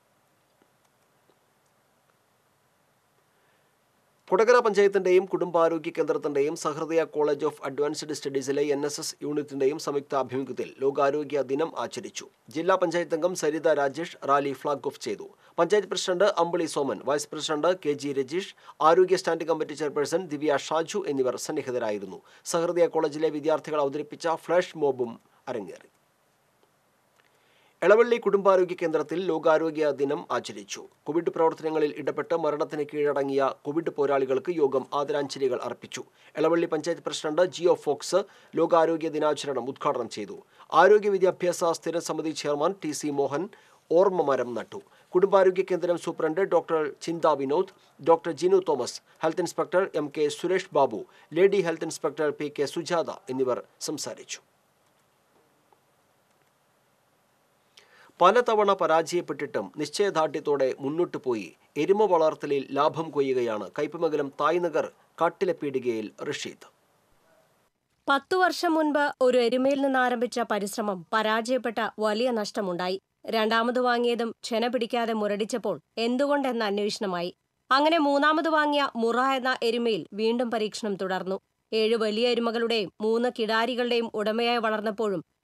കൊടകര പഞ്ചായത്തിന്റെയും കുടുംബാരോഗ്യ കേന്ദ്രത്തിന്റെയും സഹൃദയ കോളേജ് ഓഫ് അഡ്വാൻസ്ഡ് സ്റ്റഡീസിലെ എൻ എസ് എസ് യൂണിറ്റിന്റെയും സംയുക്ത ആഭിമുഖ്യത്തിൽ ലോകാരോഗ്യ ദിനം ആചരിച്ചു ജില്ലാ പഞ്ചായത്ത് അംഗം Saritha Rajesh rally flag off ചെയ്തു panchayat president Ambili Soman vice president K G Rajeesh ആരോഗ്യ standing committee chairperson Divya Shaju എന്നിവർ സന്നിഹിതരായിരുന്നു സഹൃദയ കോളേജിലെ വിദ്യാർത്ഥികൾ അവതരിപ്പിച്ച ഫ്ലാഷ് മോബും അരങ്ങേറി എളവള്ളി കുടുംബാരോഗ്യ കേന്ദ്രത്തിൽ ലോകാരോഗ്യ ദിനം ആചരിച്ചു കോവിഡ് പ്രവർത്തനങ്ങളിൽ ഇടപെട്ട് മരണത്തിന് കീഴടങ്ങിയ കോവിഡ് പോരാളികൾക്ക് യോഗം ആദരാഞ്ജലികൾ അർപ്പിച്ചു എളവള്ളി പഞ്ചായത്ത് പ്രസിഡന്റ് ജിയോ ഫോക്സ് ലോകാരോഗ്യ ദിനാചരണം ഉദ്ഘാടനം ചെയ്തു ആരോഗ്യ വിദ്യാഭ്യാസ സ്ഥിര സമിതി ചെയർമാൻ ടി സി മോഹൻ ഓർമ്മ മരം നട്ടു കുടുംബാരോഗ്യ കേന്ദ്രം superintendent doctor Chintha Vinod doctor Jinu Thomas health inspector M K Suresh Babu lady health inspector P K Sujatha എന്നിവർ സംസാരിച്ചു പലതവണ പരാജയപ്പെട്ടിട്ടും നിശ്ചയദാർഢ്യത്തോടെ മുന്നോട്ടു പോയി എരുമ വളർത്തലിൽ ലാഭം കൊയ്യുകയാണ് കയ്പമംഗലം തായ്നഗർ കാട്ടിലെ പീടികയിൽ റഷീദ് പത്തു വർഷം മുൻപ് ഒരു എരുമയിൽ നിന്ന് ആരംഭിച്ച പരിശ്രമം പരാജയപ്പെട്ട വലിയ നഷ്ടമുണ്ടായി രണ്ടാമത് വാങ്ങിയതും ക്ഷണ പിടിക്കാതെ മുരടിച്ചപ്പോൾ എന്തുകൊണ്ടെന്ന അന്വേഷണമായി അങ്ങനെ മൂന്നാമത് വാങ്ങിയ മുറ എന്ന എരുമയിൽ വീണ്ടും പരീക്ഷണം തുടർന്നു ഏഴ് വലിയ എരുമകളുടെയും മൂന്ന് കിടാരികളുടെയും ഉടമയായി വളർന്നപ്പോഴും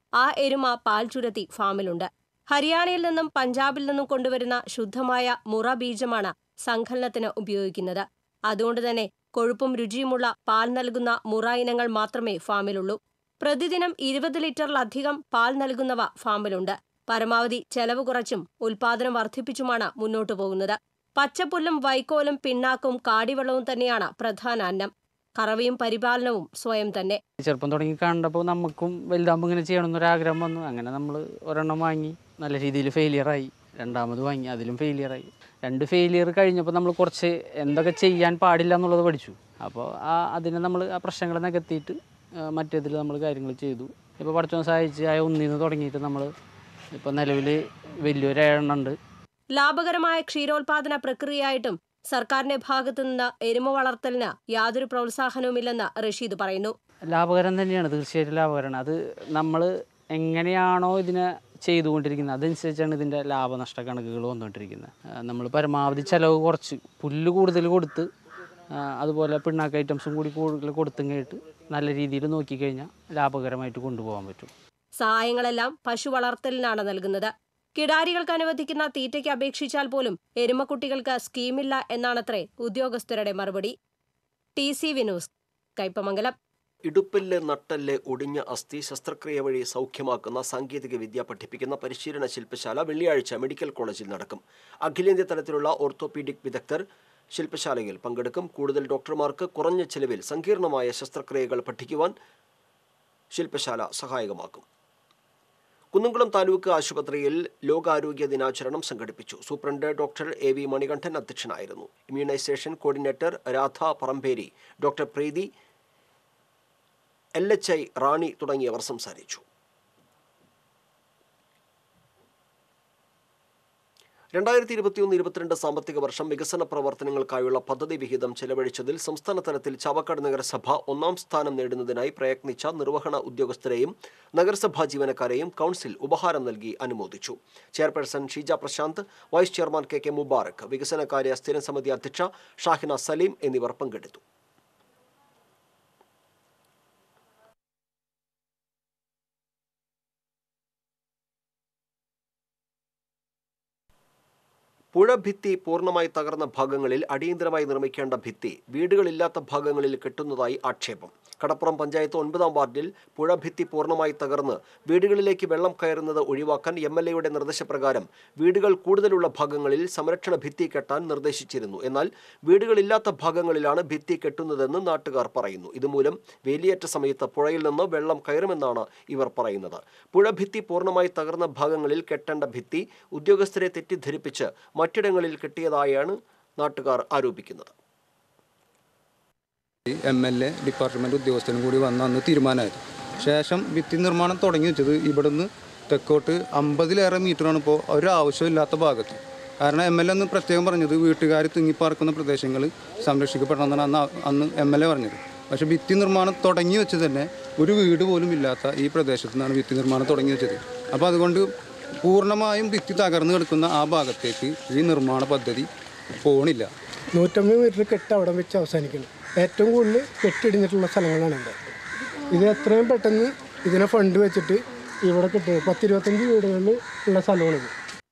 ആ എരുമ പാൽ ചുരത്തി ഫാമിലുണ്ട് ഹരിയാനയിൽ നിന്നും പഞ്ചാബിൽ നിന്നും കൊണ്ടുവരുന്ന ശുദ്ധമായ മുറ ബീജമാണ് സങ്കലനത്തിന് ഉപയോഗിക്കുന്നത് അതുകൊണ്ട് തന്നെ കൊഴുപ്പും രുചിയുമുള്ള പാൽ നൽകുന്ന മുറ ഇനങ്ങൾ മാത്രമേ ഫാമിലുള്ളൂ പ്രതിദിനം ഇരുപത് ലിറ്ററിലധികം പാൽ നൽകുന്നവ ഫാമിലുണ്ട് പരമാവധി ചെലവ് കുറച്ചും ഉൽപാദനം വർദ്ധിപ്പിച്ചുമാണ് മുന്നോട്ടു പോകുന്നത് പച്ചപ്പുല്ലും വൈക്കോലും പിണ്ണാക്കും കാടിവെള്ളവും തന്നെയാണ് പ്രധാന അന്നം കറവയും പരിപാലനവും സ്വയം തന്നെ ചെറുപ്പം തുടങ്ങി കണ്ടപ്പോൾ നമുക്കും വലുതാകുമ്പോൾ ഇങ്ങനെ ചെയ്യണമെന്നൊരാഗ്രഹം വന്നു അങ്ങനെ നമ്മൾ ഒരെണ്ണം വാങ്ങി നല്ല രീതിയിൽ ഫെയിലിയറായി രണ്ടാമത് വാങ്ങി അതിലും ഫെയിലിയറായി രണ്ട് ഫെയിലിയർ കഴിഞ്ഞപ്പോൾ നമ്മൾ കുറച്ച് എന്തൊക്കെ ചെയ്യാൻ പാടില്ല എന്നുള്ളത് പഠിച്ചു അപ്പോൾ ആ അതിനെ നമ്മൾ ആ പ്രശ്നങ്ങൾ നികത്തിയിട്ട് മറ്റേതിൽ നമ്മൾ കാര്യങ്ങൾ ചെയ്തു ഇപ്പോൾ പഠിച്ചോ സഹായിച്ച് ആ ഒന്നിൽ നിന്ന് തുടങ്ങിയിട്ട് നമ്മൾ ഇപ്പോൾ നിലവിൽ വലിയൊരു എണ്ണം ഉണ്ട് ലാഭകരമായ ക്ഷീരോത്പാദന പ്രക്രിയയായിട്ടും സർക്കാരിന്റെ ഭാഗത്തു നിന്ന് എരുമ വളർത്തലിന് യാതൊരു പ്രോത്സാഹനവുമില്ലെന്ന് റഷീദ് പറയുന്നു ലാഭകരം തന്നെയാണ് തീർച്ചയായിട്ടും ലാഭകരമാണ് അത് നമ്മൾ എങ്ങനെയാണോ ഇതിനെ ചെയ്തുകൊണ്ടിരിക്കുന്നത് അതനുസരിച്ചാണ് ഇതിൻ്റെ ലാഭനഷ്ട കണക്കുകൾ വന്നുകൊണ്ടിരിക്കുന്നത് നമ്മൾ പരമാവധി ചിലവ് കുറച്ച് പുല്ല് കൂടുതൽ കൊടുത്ത് ആ, അതുപോലെ പിണ്ണാക്ക് ഐറ്റംസും കൂടി കൂടുതൽ കൊടുത്തും കേട്ട് നല്ല രീതിയിൽ നോക്കിക്കഴിഞ്ഞാൽ ലാഭകരമായിട്ട് കൊണ്ടുപോകാൻ പറ്റും സഹായങ്ങളെല്ലാം പശു വളർത്തലിനാണ് നൽകുന്നത് കിടാരികൾക്ക് അനുവദിക്കുന്ന തീറ്റയ്ക്ക് അപേക്ഷിച്ചാൽ പോലും എരുമക്കുട്ടികൾക്ക് സ്കീമില്ല എന്നാണത്രേ ഉദ്യോഗസ്ഥരുടെ മറുപടി ടി സി വിനൂസ് കയ്പമംഗലം ഇടുപ്പല്ല് നട്ടല് ഒടിഞ്ഞ അസ്ഥി ശസ്ത്രക്രിയ വഴി സൗഖ്യമാക്കുന്ന സാങ്കേതിക വിദ്യ പഠിപ്പിക്കുന്ന പരിശീലന ശില്പശാല വെള്ളിയാഴ്ച മെഡിക്കൽ കോളേജിൽ നടക്കും അഖിലേന്ത്യാ തലത്തിലുള്ള ഓർത്തോപീഡിക് വിദഗ്ധർ ശില്പശാലയിൽ പങ്കെടുക്കും കൂടുതൽ ഡോക്ടർമാർക്ക് കുറഞ്ഞ ചെലവിൽ സങ്കീർണമായ ശസ്ത്രക്രിയകൾ പഠിക്കുവാൻ ശില്പശാല സഹായകമാക്കും കുന്നംകുളം താലൂക്ക് ആശുപത്രിയിൽ ലോകാരോഗ്യ ദിനാചരണം സംഘടിപ്പിച്ചു superintendent doctor A V Manikandan അധ്യക്ഷനായിരുന്നു immunisation coordinator Radha Parambery doctor Preethi L H I Rani തുടങ്ങിയവർ സംസാരിച്ചു രണ്ടായിരത്തി ഇരുപത്തിയൊന്ന് ഇരുപത്തിരണ്ട് സാമ്പത്തിക വർഷം വികസന പ്രവർത്തനങ്ങൾക്കായുള്ള പദ്ധതി വിഹിതം ചെലവഴിച്ചതിൽ സംസ്ഥാന തലത്തിൽ ചാവക്കാട് നഗരസഭ ഒന്നാം സ്ഥാനം നേടുന്നതിനായി പ്രയത്നിച്ച നിർവഹണ ഉദ്യോഗസ്ഥരെയും നഗരസഭാ ജീവനക്കാരെയും കൗൺസിൽ ഉപഹാരം നൽകി അനുമോദിച്ചു chairperson Sheeja Prashanth vice chairman K K Mubarak വികസനകാര്യ സ്ഥിരം സമിതി അധ്യക്ഷ ഷാഹിന സലീം എന്നിവർ പങ്കെടുത്തു പുഴ ഭിത്തി പൂർണ്ണമായി തകർന്ന ഭാഗങ്ങളിൽ അടിയന്തരമായി നിർമ്മിക്കേണ്ട ഭിത്തി വീടുകളില്ലാത്ത ഭാഗങ്ങളിൽ കെട്ടുന്നതായി ആക്ഷേപം കടപ്പുറം പഞ്ചായത്ത് ഒൻപതാം വാർഡിൽ പുഴ ഭിത്തി പൂർണ്ണമായി തകർന്ന് വീടുകളിലേക്ക് വെള്ളം കയറുന്നത് ഒഴിവാക്കാൻ എം എൽ എയുടെ നിർദ്ദേശപ്രകാരം വീടുകൾ കൂടുതലുള്ള ഭാഗങ്ങളിൽ സംരക്ഷണ ഭിത്തി കെട്ടാൻ നിർദ്ദേശിച്ചിരുന്നു എന്നാൽ വീടുകളില്ലാത്ത ഭാഗങ്ങളിലാണ് ഭിത്തി കെട്ടുന്നതെന്ന് നാട്ടുകാർ പറയുന്നു ഇതുമൂലം വേലിയേറ്റ സമയത്ത് പുഴയിൽ നിന്ന് വെള്ളം കയറുമെന്നാണ് ഇവർ പറയുന്നത് പുഴ ഭിത്തി പൂർണ്ണമായി തകർന്ന ഭാഗങ്ങളിൽ കെട്ടേണ്ട ഭിത്തി ഉദ്യോഗസ്ഥരെ തെറ്റിദ്ധരിപ്പിച്ച് മറ്റിടങ്ങളിൽ കെട്ടിയതായാണ് നാട്ടുകാർ ആരോപിക്കുന്നത് എം എൽ എ ഡിപ്പാർട്ട്മെൻറ്റ് ഉദ്യോഗസ്ഥനും കൂടി വന്ന് അന്ന് തീരുമാനമായത് ശേഷം ഭിത്തി നിർമ്മാണം തുടങ്ങി വെച്ചത് ഇവിടുന്ന് തെക്കോട്ട് അമ്പതിലേറെ മീറ്ററാണ് ഇപ്പോൾ ഒരാവശ്യമില്ലാത്ത ഭാഗത്ത് കാരണം എം എൽ എ ഒന്ന് പ്രത്യേകം പറഞ്ഞത് വീട്ടുകാർ തിങ്ങിപ്പാർക്കുന്ന പ്രദേശങ്ങൾ സംരക്ഷിക്കപ്പെടണമെന്നാണ് അന്ന് അന്ന് എം എൽ എ പറഞ്ഞത് പക്ഷേ ഭിത്തി നിർമ്മാണം തുടങ്ങി വെച്ച് തന്നെ ഒരു വീട് പോലും ഇല്ലാത്ത ഈ പ്രദേശത്തു നിന്നാണ് ഭിത്തി നിർമ്മാണം തുടങ്ങി വെച്ചത് അപ്പോൾ അതുകൊണ്ട് പൂർണ്ണമായും ഭിത്തി തകർന്നു കിടക്കുന്ന ആ ഭാഗത്തേക്ക് ഈ നിർമ്മാണ പദ്ധതി പോണില്ല നൂറ്റമ്പത് മീറ്റർ കെട്ട് അവിടെ വെച്ച് അവസാനിക്കണം ഏറ്റവും കൂടുതൽ കെട്ടിടിഞ്ഞിട്ടുള്ള സ്ഥലങ്ങളാണ് ഇവിടെ ഇത് എത്രയും പെട്ടെന്ന് ഇതിനെ ഫണ്ട് വെച്ചിട്ട് ഇവിടെ കെട്ടി പത്തിരുപത്തഞ്ച് വീടുകളിൽ ഉള്ള സ്ഥലമാണിത്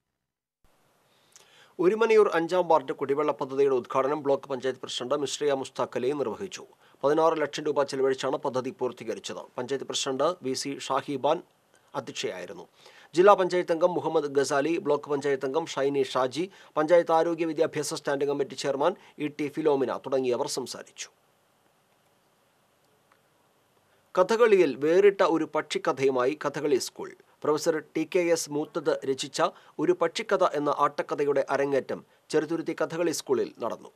ഒരുമനയൂർ അഞ്ചാം വാർഡ് കുടിവെള്ള പദ്ധതിയുടെ ഉദ്ഘാടനം ബ്ലോക്ക് പഞ്ചായത്ത് പ്രസിഡന്റ് മിശ്രിയ മുസ്താഖലി നിർവഹിച്ചു പതിനാറ് ലക്ഷം രൂപ ചെലവഴിച്ചാണ് പദ്ധതി പൂർത്തീകരിച്ചത് panchayat president V C Shahiban അധ്യക്ഷയായിരുന്നു ജില്ലാ പഞ്ചായത്ത് അംഗം മുഹമ്മദ് ഗസാലി ബ്ലോക്ക് പഞ്ചായത്ത് അംഗം ഷൈനി ഷാജി പഞ്ചായത്ത് ആരോഗ്യ വിദ്യാഭ്യാസ standing committee chairman E T Philomina തുടങ്ങിയവർ സംസാരിച്ചു കഥകളിയിൽ വേറിട്ട ഒരു പക്ഷിക്കഥയുമായി Kathakali school professor T K S Moothath രചിച്ച ഒരു പക്ഷിക്കഥ എന്ന ആട്ടക്കഥയുടെ അരങ്ങേറ്റം ചെറുതുരുത്തി കഥകളി സ്കൂളിൽ നടന്നു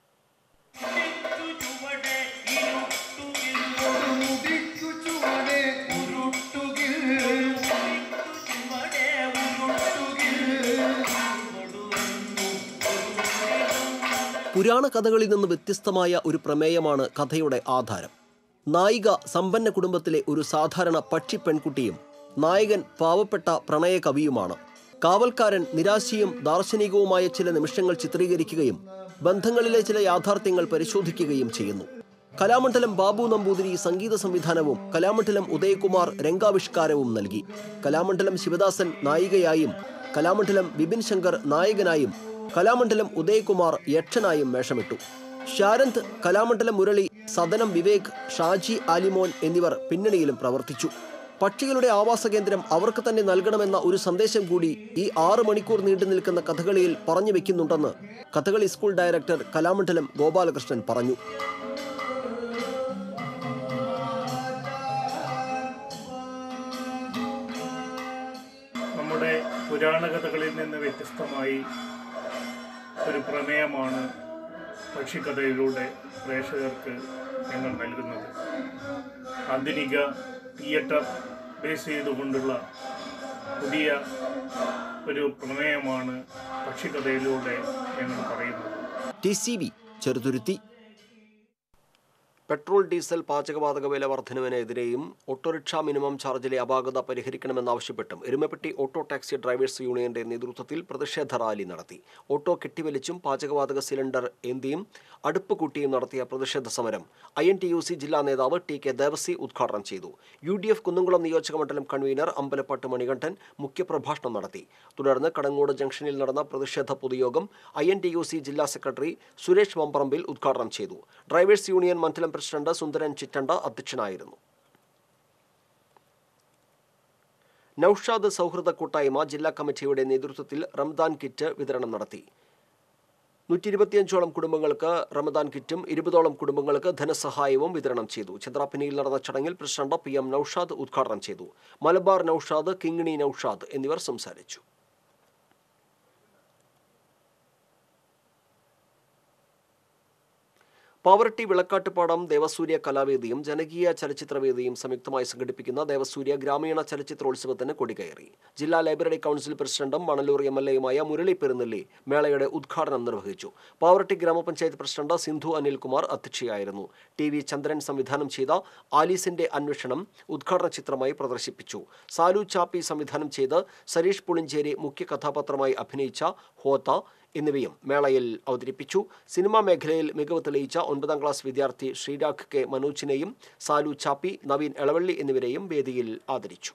പുരാണ കഥകളിൽ നിന്ന് വ്യത്യസ്തമായ ഒരു പ്രമേയമാണ് കഥയുടെ ആധാരം നായിക സമ്പന്ന കുടുംബത്തിലെ ഒരു സാധാരണ പക്ഷി പെൺകുട്ടിയും നായകൻ പാവപ്പെട്ട പ്രണയ കവിയുമാണ് കാവൽക്കാരൻ നിരാശയും ദാർശനികവുമായ ചില നിമിഷങ്ങൾ ചിത്രീകരിക്കുകയും ബന്ധങ്ങളിലെ ചില യാഥാർത്ഥ്യങ്ങൾ പരിശോധിക്കുകയും ചെയ്യുന്നു കലാമണ്ഡലം ബാബു നമ്പൂതിരി സംഗീത സംവിധാനവും കലാമണ്ഡലം ഉദയകുമാർ രംഗാവിഷ്കാരവും നൽകി കലാമണ്ഡലം ശിവദാസൻ നായികയായും കലാമണ്ഡലം വിപിൻ ശങ്കർ നായകനായും കലാമണ്ഡലം ഉദയകുമാർ യക്ഷനായും വേഷമിട്ടു ശാരന്ത് കലാമണ്ഡലം മുരളി സദനം വിവേക് ഷാജി ആലിമോൻ എന്നിവർ പിന്നണിയിലും പ്രവർത്തിച്ചു പക്ഷികളുടെ ആവാസ കേന്ദ്രം അവർക്ക് തന്നെ നൽകണമെന്ന ഒരു സന്ദേശം കൂടി ഈ ആറ് മണിക്കൂർ നീണ്ടു നിൽക്കുന്ന കഥകളിയിൽ പറഞ്ഞു വെക്കുന്നുണ്ടെന്ന് കഥകളി സ്കൂൾ ഡയറക്ടർ കലാമണ്ഡലം ഗോപാലകൃഷ്ണൻ പറഞ്ഞു നമ്മുടെ പുരാണ കഥകളിൽ നിന്ന് വ്യത്യസ്തമായി ഒരു പ്രമേയമാണ് പക്ഷിക്കഥയിലൂടെ പ്രേക്ഷകർക്ക് ഞങ്ങൾ നൽകുന്നത് ആധുനിക തിയേറ്റർ ബേസ് ചെയ്തുകൊണ്ടുള്ള പുതിയ ഒരു പ്രമേയമാണ് പക്ഷിക്കഥയിലൂടെ ഞങ്ങൾ പറയുന്നത് T C V Cheruthuruthy petrol diesel പാചകവാതക വില വർധനവിനെതിരെയും ഓട്ടോറിക്ഷ മിനിമം ചാർജിലെ അപാകത പരിഹരിക്കണമെന്നാവശ്യപ്പെട്ടും എരുമപ്പെട്ടി ഓട്ടോ ടാക്സി ഡ്രൈവേഴ്സ് യൂണിയന്റെ നേതൃത്വത്തിൽ പ്രതിഷേധ റാലി നടത്തി ഓട്ടോ കെട്ടിവലിച്ചും പാചകവാതക സിലിണ്ടർ ഏന്തിയും അടുപ്പ് കൂട്ടിയും നടത്തിയ പ്രതിഷേധ സമരം I N T U C ജില്ലാ നേതാവ് ടി കെ ദേവസി ഉദ്ഘാടനം ചെയ്തു യു ഡി എഫ് കുന്നംകുളം നിയോജക മണ്ഡലം കൺവീനർ അമ്പലപ്പാട്ട് മണികണ്ഠൻ മുഖ്യപ്രഭാഷണം നടത്തി തുടർന്ന് കടങ്ങോട് ജംഗ്ഷനിൽ നടന്ന പ്രതിഷേധ പൊതുയോഗം I N T U C ജില്ലാ സെക്രട്ടറി സുരേഷ് മമ്പറമ്പിൽ ഉദ്ഘാടനം ചെയ്തു ഡ്രൈവേഴ്സ് യൂണിയൻ മണ്ഡലം പ്രസിഡന്റ് സുന്ദരൻ ചിറ്റണ്ട അധ്യക്ഷനായിരുന്നു നൌഷാദ് സൗഹൃദ കൂട്ടായ്മ ജില്ലാ കമ്മിറ്റിയുടെ നേതൃത്വത്തിൽ റംദാൻ കിറ്റ് വിതരണം നടത്തി നൂറ്റി ഇരുപത്തിയഞ്ചോളം കുടുംബങ്ങൾക്ക് റമദാൻ കിറ്റും ഇരുപതോളം കുടുംബങ്ങൾക്ക് ധനസഹായവും വിതരണം ചെയ്തു ചന്ദ്രാപ്പിനിയിൽ നടന്ന ചടങ്ങിൽ പ്രസിഡന്റ് പി എം നൌഷാദ് ഉദ്ഘാടനം ചെയ്തു മലബാർ നൌഷാദ് കിങ്ങിണി നൌഷാദ് എന്നിവർ സംസാരിച്ചു പാവറട്ടി വിളക്കാട്ടുപാടം ദേവസൂര്യ കലാവേദിയും ജനകീയ ചലച്ചിത്രവേദിയും സംയുക്തമായി സംഘടിപ്പിക്കുന്ന ദേവസൂര്യ ഗ്രാമീണ ചലച്ചിത്രോത്സവത്തിന് കൊടികയറി ജില്ലാ ലൈബ്രറി കൗൺസിൽ പ്രസിഡന്റും മണലൂർ എം എൽ എയുമായ മുരളി പെരുന്നെല്ലി മേളയുടെ ഉദ്ഘാടനം നിർവഹിച്ചു പാവറട്ടി ഗ്രാമപഞ്ചായത്ത് പ്രസിഡന്റ് സിന്ധു അനിൽകുമാർ അധ്യക്ഷയായിരുന്നു ടി വി ചന്ദ്രൻ സംവിധാനം ചെയ്ത ആലീസിന്റെ അന്വേഷണം ഉദ്ഘാടന ചിത്രമായി പ്രദർശിപ്പിച്ചു സാലു ചാപ്പി സംവിധാനം ചെയ്ത് സരീഷ് പുളിഞ്ചേരി മുഖ്യ കഥാപാത്രമായി അഭിനയിച്ച ഹോത്ത എന്നിവയും മേളയിൽ അവതരിപ്പിച്ചു സിനിമാ മേഖലയിൽ മികവ് തെളിയിച്ച ഒൻപതാം ക്ലാസ് വിദ്യാർത്ഥി ശ്രീരാഖ് കെ മനോജിനെയും സാലു ചാപ്പി നവീൻ എളവള്ളി എന്നിവരെയും വേദിയിൽ ആദരിച്ചു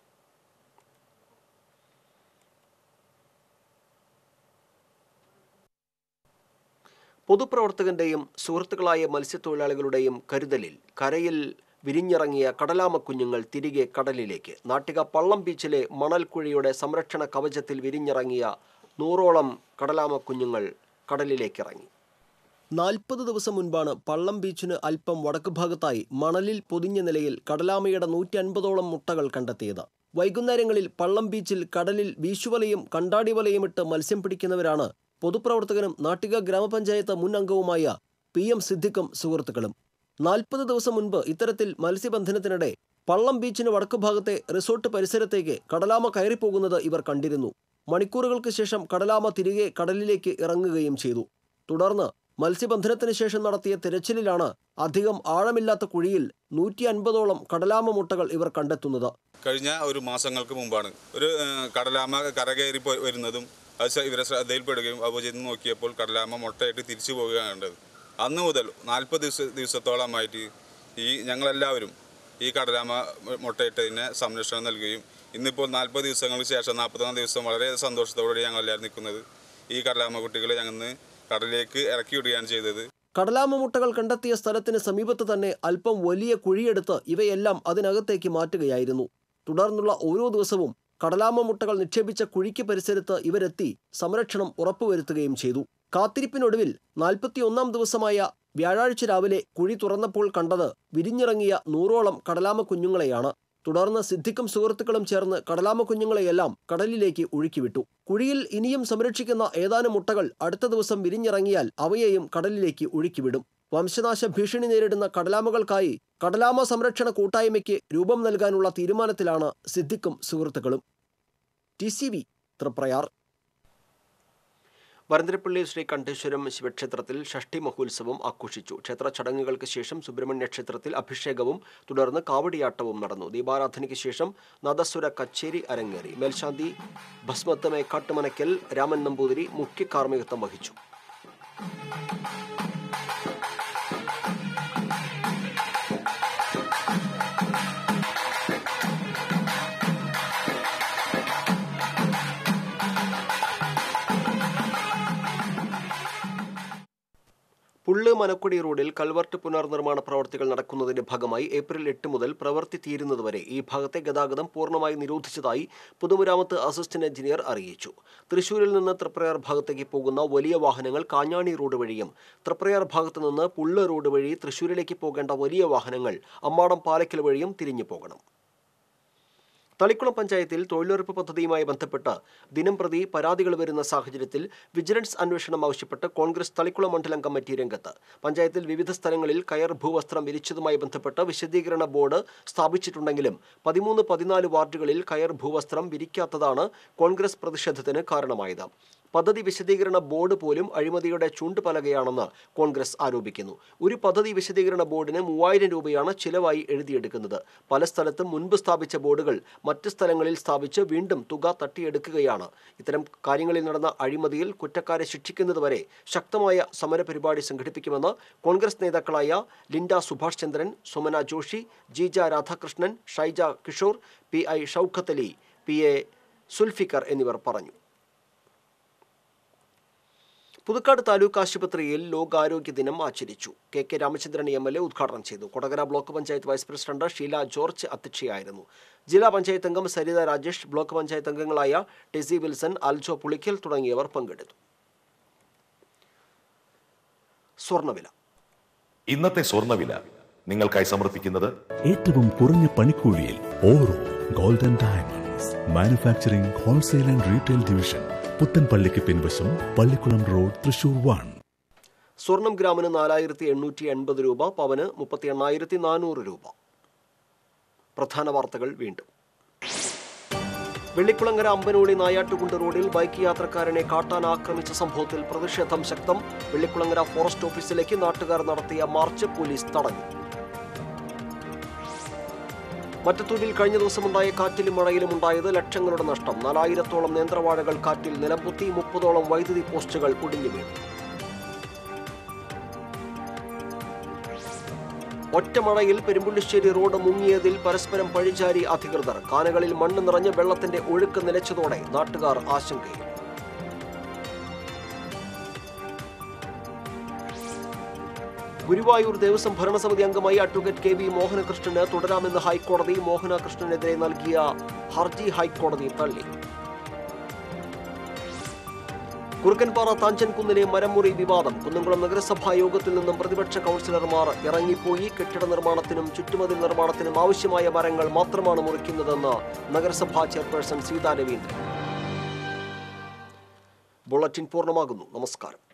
പൊതുപ്രവർത്തകന്റെയും സുഹൃത്തുക്കളായ മത്സ്യത്തൊഴിലാളികളുടെയും കരുതലിൽ കരയിൽ വിരിഞ്ഞിറങ്ങിയ കടലാമ കുഞ്ഞുങ്ങൾ തിരികെ കടലിലേക്ക് നാട്ടിക പള്ളം ബീച്ചിലെ മണൽക്കുഴിയുടെ സംരക്ഷണ കവചത്തിൽ വിരിഞ്ഞിറങ്ങിയ നൂറോളം കടലാമ കുഞ്ഞുങ്ങൾ കടലിലേക്കിറങ്ങി നാൽപ്പത് ദിവസം മുൻപാണ് പള്ളം ബീച്ചിന് അല്പം വടക്ക് ഭാഗത്തായി മണലിൽ പൊതിഞ്ഞ നിലയിൽ കടലാമയുടെ നൂറ്റി അൻപതോളം മുട്ടകൾ കണ്ടെത്തിയത് വൈകുന്നേരങ്ങളിൽ പള്ളം ബീച്ചിൽ കടലിൽ വീശുവലയും കണ്ടാടിവലയും ഇട്ട് മത്സ്യം പിടിക്കുന്നവരാണ് പൊതുപ്രവർത്തകനും നാട്ടിക ഗ്രാമപഞ്ചായത്ത് മുൻ അംഗവുമായ പി എം സിദ്ദിഖും സുഹൃത്തുക്കളും നാൽപ്പത് ദിവസം മുൻപ് ഇത്തരത്തിൽ മത്സ്യബന്ധനത്തിനിടെ പള്ളം ബീച്ചിന് വടക്കു ഭാഗത്തെ റിസോർട്ട് പരിസരത്തേക്ക് കടലാമ കയറിപ്പോകുന്നത് ഇവർ കണ്ടിരുന്നു മണിക്കൂറുകൾക്ക് ശേഷം കടലാമ തിരികെ കടലിലേക്ക് ഇറങ്ങുകയും ചെയ്തു തുടർന്ന് മത്സ്യബന്ധനത്തിന് ശേഷം നടത്തിയ തിരച്ചിലിലാണ് അധികം ആഴമില്ലാത്ത കുഴിയിൽ നൂറ്റി അൻപതോളം കടലാമ മുട്ടകൾ ഇവർ കണ്ടെത്തുന്നത് കഴിഞ്ഞ ഒരു മാസങ്ങൾക്ക് മുമ്പാണ് ഒരു ഏഹ്, കടലാമ കരകയറി പോയി വരുന്നതും അത് ശ്ര- ഇവരെ ശ്രദ്ധയിൽപ്പെടുകയും അപ്പോൾ ചെന്ന് നോക്കിയപ്പോൾ കടലാമ മുട്ടയായിട്ട് തിരിച്ചു പോവുകയാണ് കണ്ടത് അന്ന് മുതൽ നാൽപ്പത് ദിവസ ദിവസത്തോളമായിട്ട് ഈ ഞങ്ങളെല്ലാവരും ഈ കടലാമ മുട്ടയിട്ടതിന് സംരക്ഷണം നൽകുകയും ഇന്നിപ്പോൾ നാൽപ്പത് ദിവസങ്ങൾക്ക് ശേഷം നാൽപ്പത്തൊന്നാം ദിവസം വളരെ സന്തോഷത്തോടെ ഞങ്ങളെല്ലാവരും നിൽക്കുന്നത് ഈ കടലാമ കുട്ടികളെ ഞങ്ങൾ കടലിലേക്ക് ഇറക്കി വിടുകയാണ് ചെയ്തത് കടലാമ മുട്ടകൾ കണ്ടെത്തിയ സ്ഥലത്തിന് സമീപത്ത് തന്നെ അല്പം വലിയ കുഴിയെടുത്ത് ഇവയെല്ലാം അതിനകത്തേക്ക് മാറ്റുകയായിരുന്നു തുടർന്നുള്ള ഓരോ ദിവസവും കടലാമ മുട്ടകൾ നിക്ഷേപിച്ച കുഴിക്ക് പരിസരത്ത് ഇവരെത്തി സംരക്ഷണം ഉറപ്പുവരുത്തുകയും ചെയ്തു കാത്തിരിപ്പിനൊടുവിൽ നാൽപ്പത്തിയൊന്നാം ദിവസമായ വ്യാഴാഴ്ച രാവിലെ കുഴി തുറന്നപ്പോൾ കണ്ടത് വിരിഞ്ഞിറങ്ങിയ നൂറോളം കടലാമ കുഞ്ഞുങ്ങളെയാണ് തുടർന്ന് സിദ്ധിക്കും സുഹൃത്തുക്കളും ചേർന്ന് കടലാമ കുഞ്ഞുങ്ങളെയെല്ലാം കടലിലേക്ക് ഒഴുക്കിവിട്ടു കുഴിയിൽ ഇനിയും സംരക്ഷിക്കുന്ന ഏതാനും മുട്ടകൾ അടുത്ത ദിവസം വിരിഞ്ഞിറങ്ങിയാൽ അവയെയും കടലിലേക്ക് ഒഴുക്കിവിടും വംശനാശ ഭീഷണി നേരിടുന്ന കടലാമകൾക്കായി കടലാമ സംരക്ഷണ കൂട്ടായ്മയ്ക്ക് രൂപം നൽകാനുള്ള തീരുമാനത്തിലാണ് സിദ്ദിഖും സുഹൃത്തുക്കളും T C V Triprayar Varantharappilly Sree Kandeswaram ശിവക്ഷേത്രത്തിൽ ഷഷ്ഠി മഹോത്സവം ആഘോഷിച്ചു ക്ഷേത്ര ചടങ്ങുകൾക്ക് ശേഷം സുബ്രഹ്മണ്യ ക്ഷേത്രത്തിൽ അഭിഷേകവും തുടർന്ന് കാവടിയാട്ടവും നടന്നു ദീപാരാധനയ്ക്ക് ശേഷം നദസ്വര കച്ചേരി അരങ്ങേറി മേൽശാന്തി ഭസ്മത്തമേ കാട്ടുമനക്കൽ രാമൻ നമ്പൂതിരി മുഖ്യ കാർമ്മികത്വം വഹിച്ചു മനക്കുടി റോഡിൽ കൽവർട്ട് പുനർനിർമ്മാണ പ്രവർത്തികൾ നടക്കുന്നതിന്റെ ഭാഗമായി ഏപ്രിൽ എട്ട് മുതൽ പ്രവൃത്തി തീരുന്നതുവരെ ഈ ഭാഗത്തെ ഗതാഗതം പൂർണ്ണമായി നിരോധിച്ചതായി പൊതുമരാമത്ത് അസിസ്റ്റന്റ് എഞ്ചിനീയർ അറിയിച്ചു തൃശൂരിൽ നിന്ന് തൃപ്രയാർ ഭാഗത്തേക്ക് പോകുന്ന വലിയ വാഹനങ്ങൾ കാഞ്ഞാണി റോഡ് വഴിയും തൃപ്രയാർ ഭാഗത്തു നിന്ന് പുള്ള റോഡ് വഴി തൃശൂരിലേക്ക് പോകേണ്ട വലിയ വാഹനങ്ങൾ അമ്മാടം പാലക്കൽ വഴിയും തിരിഞ്ഞു പോകണം തളിക്കുളം പഞ്ചായത്തിൽ തൊഴിലുറപ്പ് പദ്ധതിയുമായി ബന്ധപ്പെട്ട് ദിനം പ്രതി പരാതികൾ വരുന്ന സാഹചര്യത്തിൽ വിജിലൻസ് അന്വേഷണം ആവശ്യപ്പെട്ട് കോൺഗ്രസ് തളിക്കുളം മണ്ഡലം കമ്മിറ്റി രംഗത്ത് പഞ്ചായത്തിൽ വിവിധ സ്ഥലങ്ങളിൽ കയർ ഭൂവസ്ത്രം വിരിച്ചതുമായി ബന്ധപ്പെട്ട് വിശദീകരണ ബോർഡ് സ്ഥാപിച്ചിട്ടുണ്ടെങ്കിലും പതിമൂന്ന് പതിനാല് വാർഡുകളിൽ കയർ ഭൂവസ്ത്രം വിരിക്കാത്തതാണ് കോൺഗ്രസ് പ്രതിഷേധത്തിന് കാരണമായത് പദ്ധതി വിശദീകരണ ബോർഡ് പോലും അഴിമതിയുടെ ചൂണ്ടുപലകയാണെന്ന് കോൺഗ്രസ് ആരോപിക്കുന്നു ഒരു പദ്ധതി വിശദീകരണ ബോർഡിന് മൂവായിരം രൂപയാണ് ചിലവായി എഴുതിയെടുക്കുന്നത് പല സ്ഥലത്തും മുൻപ് സ്ഥാപിച്ച ബോർഡുകൾ മറ്റ് സ്ഥലങ്ങളിൽ സ്ഥാപിച്ച് വീണ്ടും തുക തട്ടിയെടുക്കുകയാണ് ഇത്തരം കാര്യങ്ങളിൽ നടന്ന അഴിമതിയിൽ കുറ്റക്കാരെ ശിക്ഷിക്കുന്നതുവരെ ശക്തമായ സമരപരിപാടി സംഘടിപ്പിക്കുമെന്ന് കോൺഗ്രസ് നേതാക്കളായ Linda Subhash Chandran Sumana Joshi Jeeja Radhakrishnan Shaija Kishore P I Shoukath Ali P A Sulfikar എന്നിവർ പറഞ്ഞു പുതുക്കാട് താലൂക്ക് ആശുപത്രിയിൽ ലോകാരോഗ്യ ദിനം ആചരിച്ചു K K Ramachandran M L A ഉദ്ഘാടനം ചെയ്തു Kodakara block panchayat vice president Sheela George അധ്യക്ഷയായിരുന്നു ജില്ലാ പഞ്ചായത്ത് അംഗം സരിത രാജേഷ് ബ്ലോക്ക് പഞ്ചായത്ത് അംഗങ്ങളായ ടെസി വിൽസൺ അൽജോ പുളിക്കൽ തുടങ്ങിയവർ പങ്കെടുത്തു സ്വർണ്ണവില ഇന്നത്തെ സ്വർണ്ണവില നിങ്ങൾക്കായി സമർപ്പിക്കുന്നത് ഏറ്റവും കുറഞ്ഞ പണിക്കൂലിയിൽ Oro golden diamonds manufacturing wholesale and retail division പുത്തൻപള്ളിക്ക് പിൻവശം പള്ളിക്കുളം റോഡ് തൃശൂർ വൺ സ്വർണം ഗ്രാമിന് നാലായിരത്തി എണ്ണൂറ്റി എൺപത് രൂപ പവന് മുപ്പത്തി എണ്ണായിരത്തി നാനൂറ് രൂപ പ്രധാന വാർത്തകൾ വീണ്ടും വെള്ളിക്കുളങ്ങര അമ്പനോളി നായാട്ടുകുണ്ട് റോഡിൽ ബൈക്ക് യാത്രക്കാരനെ കാട്ടാൻ ആക്രമിച്ച സംഭവത്തിൽ പ്രതിഷേധം ശക്തം വെള്ളിക്കുളങ്ങര ഫോറസ്റ്റ് ഓഫീസിലേക്ക് നാട്ടുകാർ നടത്തിയ മാർച്ച് പോലീസ് തടഞ്ഞു മറ്റത്തൂരിൽ കഴിഞ്ഞ ദിവസമുണ്ടായ കാറ്റിലും മഴയിലും ഉണ്ടായത് ലക്ഷങ്ങളുടെ നഷ്ടം നാലായിരത്തോളം നേന്ത്രവാഴകൾ കാറ്റിൽ നിലംപൊത്തി മുപ്പതോളം വൈദ്യുതി പോസ്റ്റുകൾ ഒടിഞ്ഞു വീണു ഒറ്റമഴയിൽ പെരുമ്പുള്ളിശ്ശേരി റോഡ് മുങ്ങിയതിൽ പരസ്പരം പഴിചാരി അധികൃതർ കാനകളിൽ മണ്ണ് നിറഞ്ഞ് വെള്ളത്തിന്റെ ഒഴുക്ക് നിലച്ചതോടെ നാട്ടുകാർ ആശങ്കയിൽ ഗുരുവായൂർ ദേവസ്വം ഭരണസമിതി അംഗമായി അഡ്വക്കേറ്റ് കെ വി മോഹനകൃഷ്ണന് തുടരാമെന്ന് ഹൈക്കോടതി മോഹനകൃഷ്ണനെതിരെ നൽകിയ ഹർജി ഹൈക്കോടതി തള്ളി കുറുക്കൻപാറ താഞ്ചൻകുന്നിലെ മരമുറി വിവാദം കുന്നംകുളം നഗരസഭാ യോഗത്തിൽ നിന്നും പ്രതിപക്ഷ കൗൺസിലർമാർ ഇറങ്ങിപ്പോയി കെട്ടിട നിർമ്മാണത്തിനും ചുറ്റുമതിൽ നിർമ്മാണത്തിനും ആവശ്യമായ മരങ്ങൾ മാത്രമാണ് മുറിക്കുന്നതെന്ന് നഗരസഭാ ചെയർപേഴ്സൺ സീതാ രവീന്ദ്രൻ ബുള്ളറ്റിൻ പൂർണ്ണമാകുന്നു നമസ്കാരം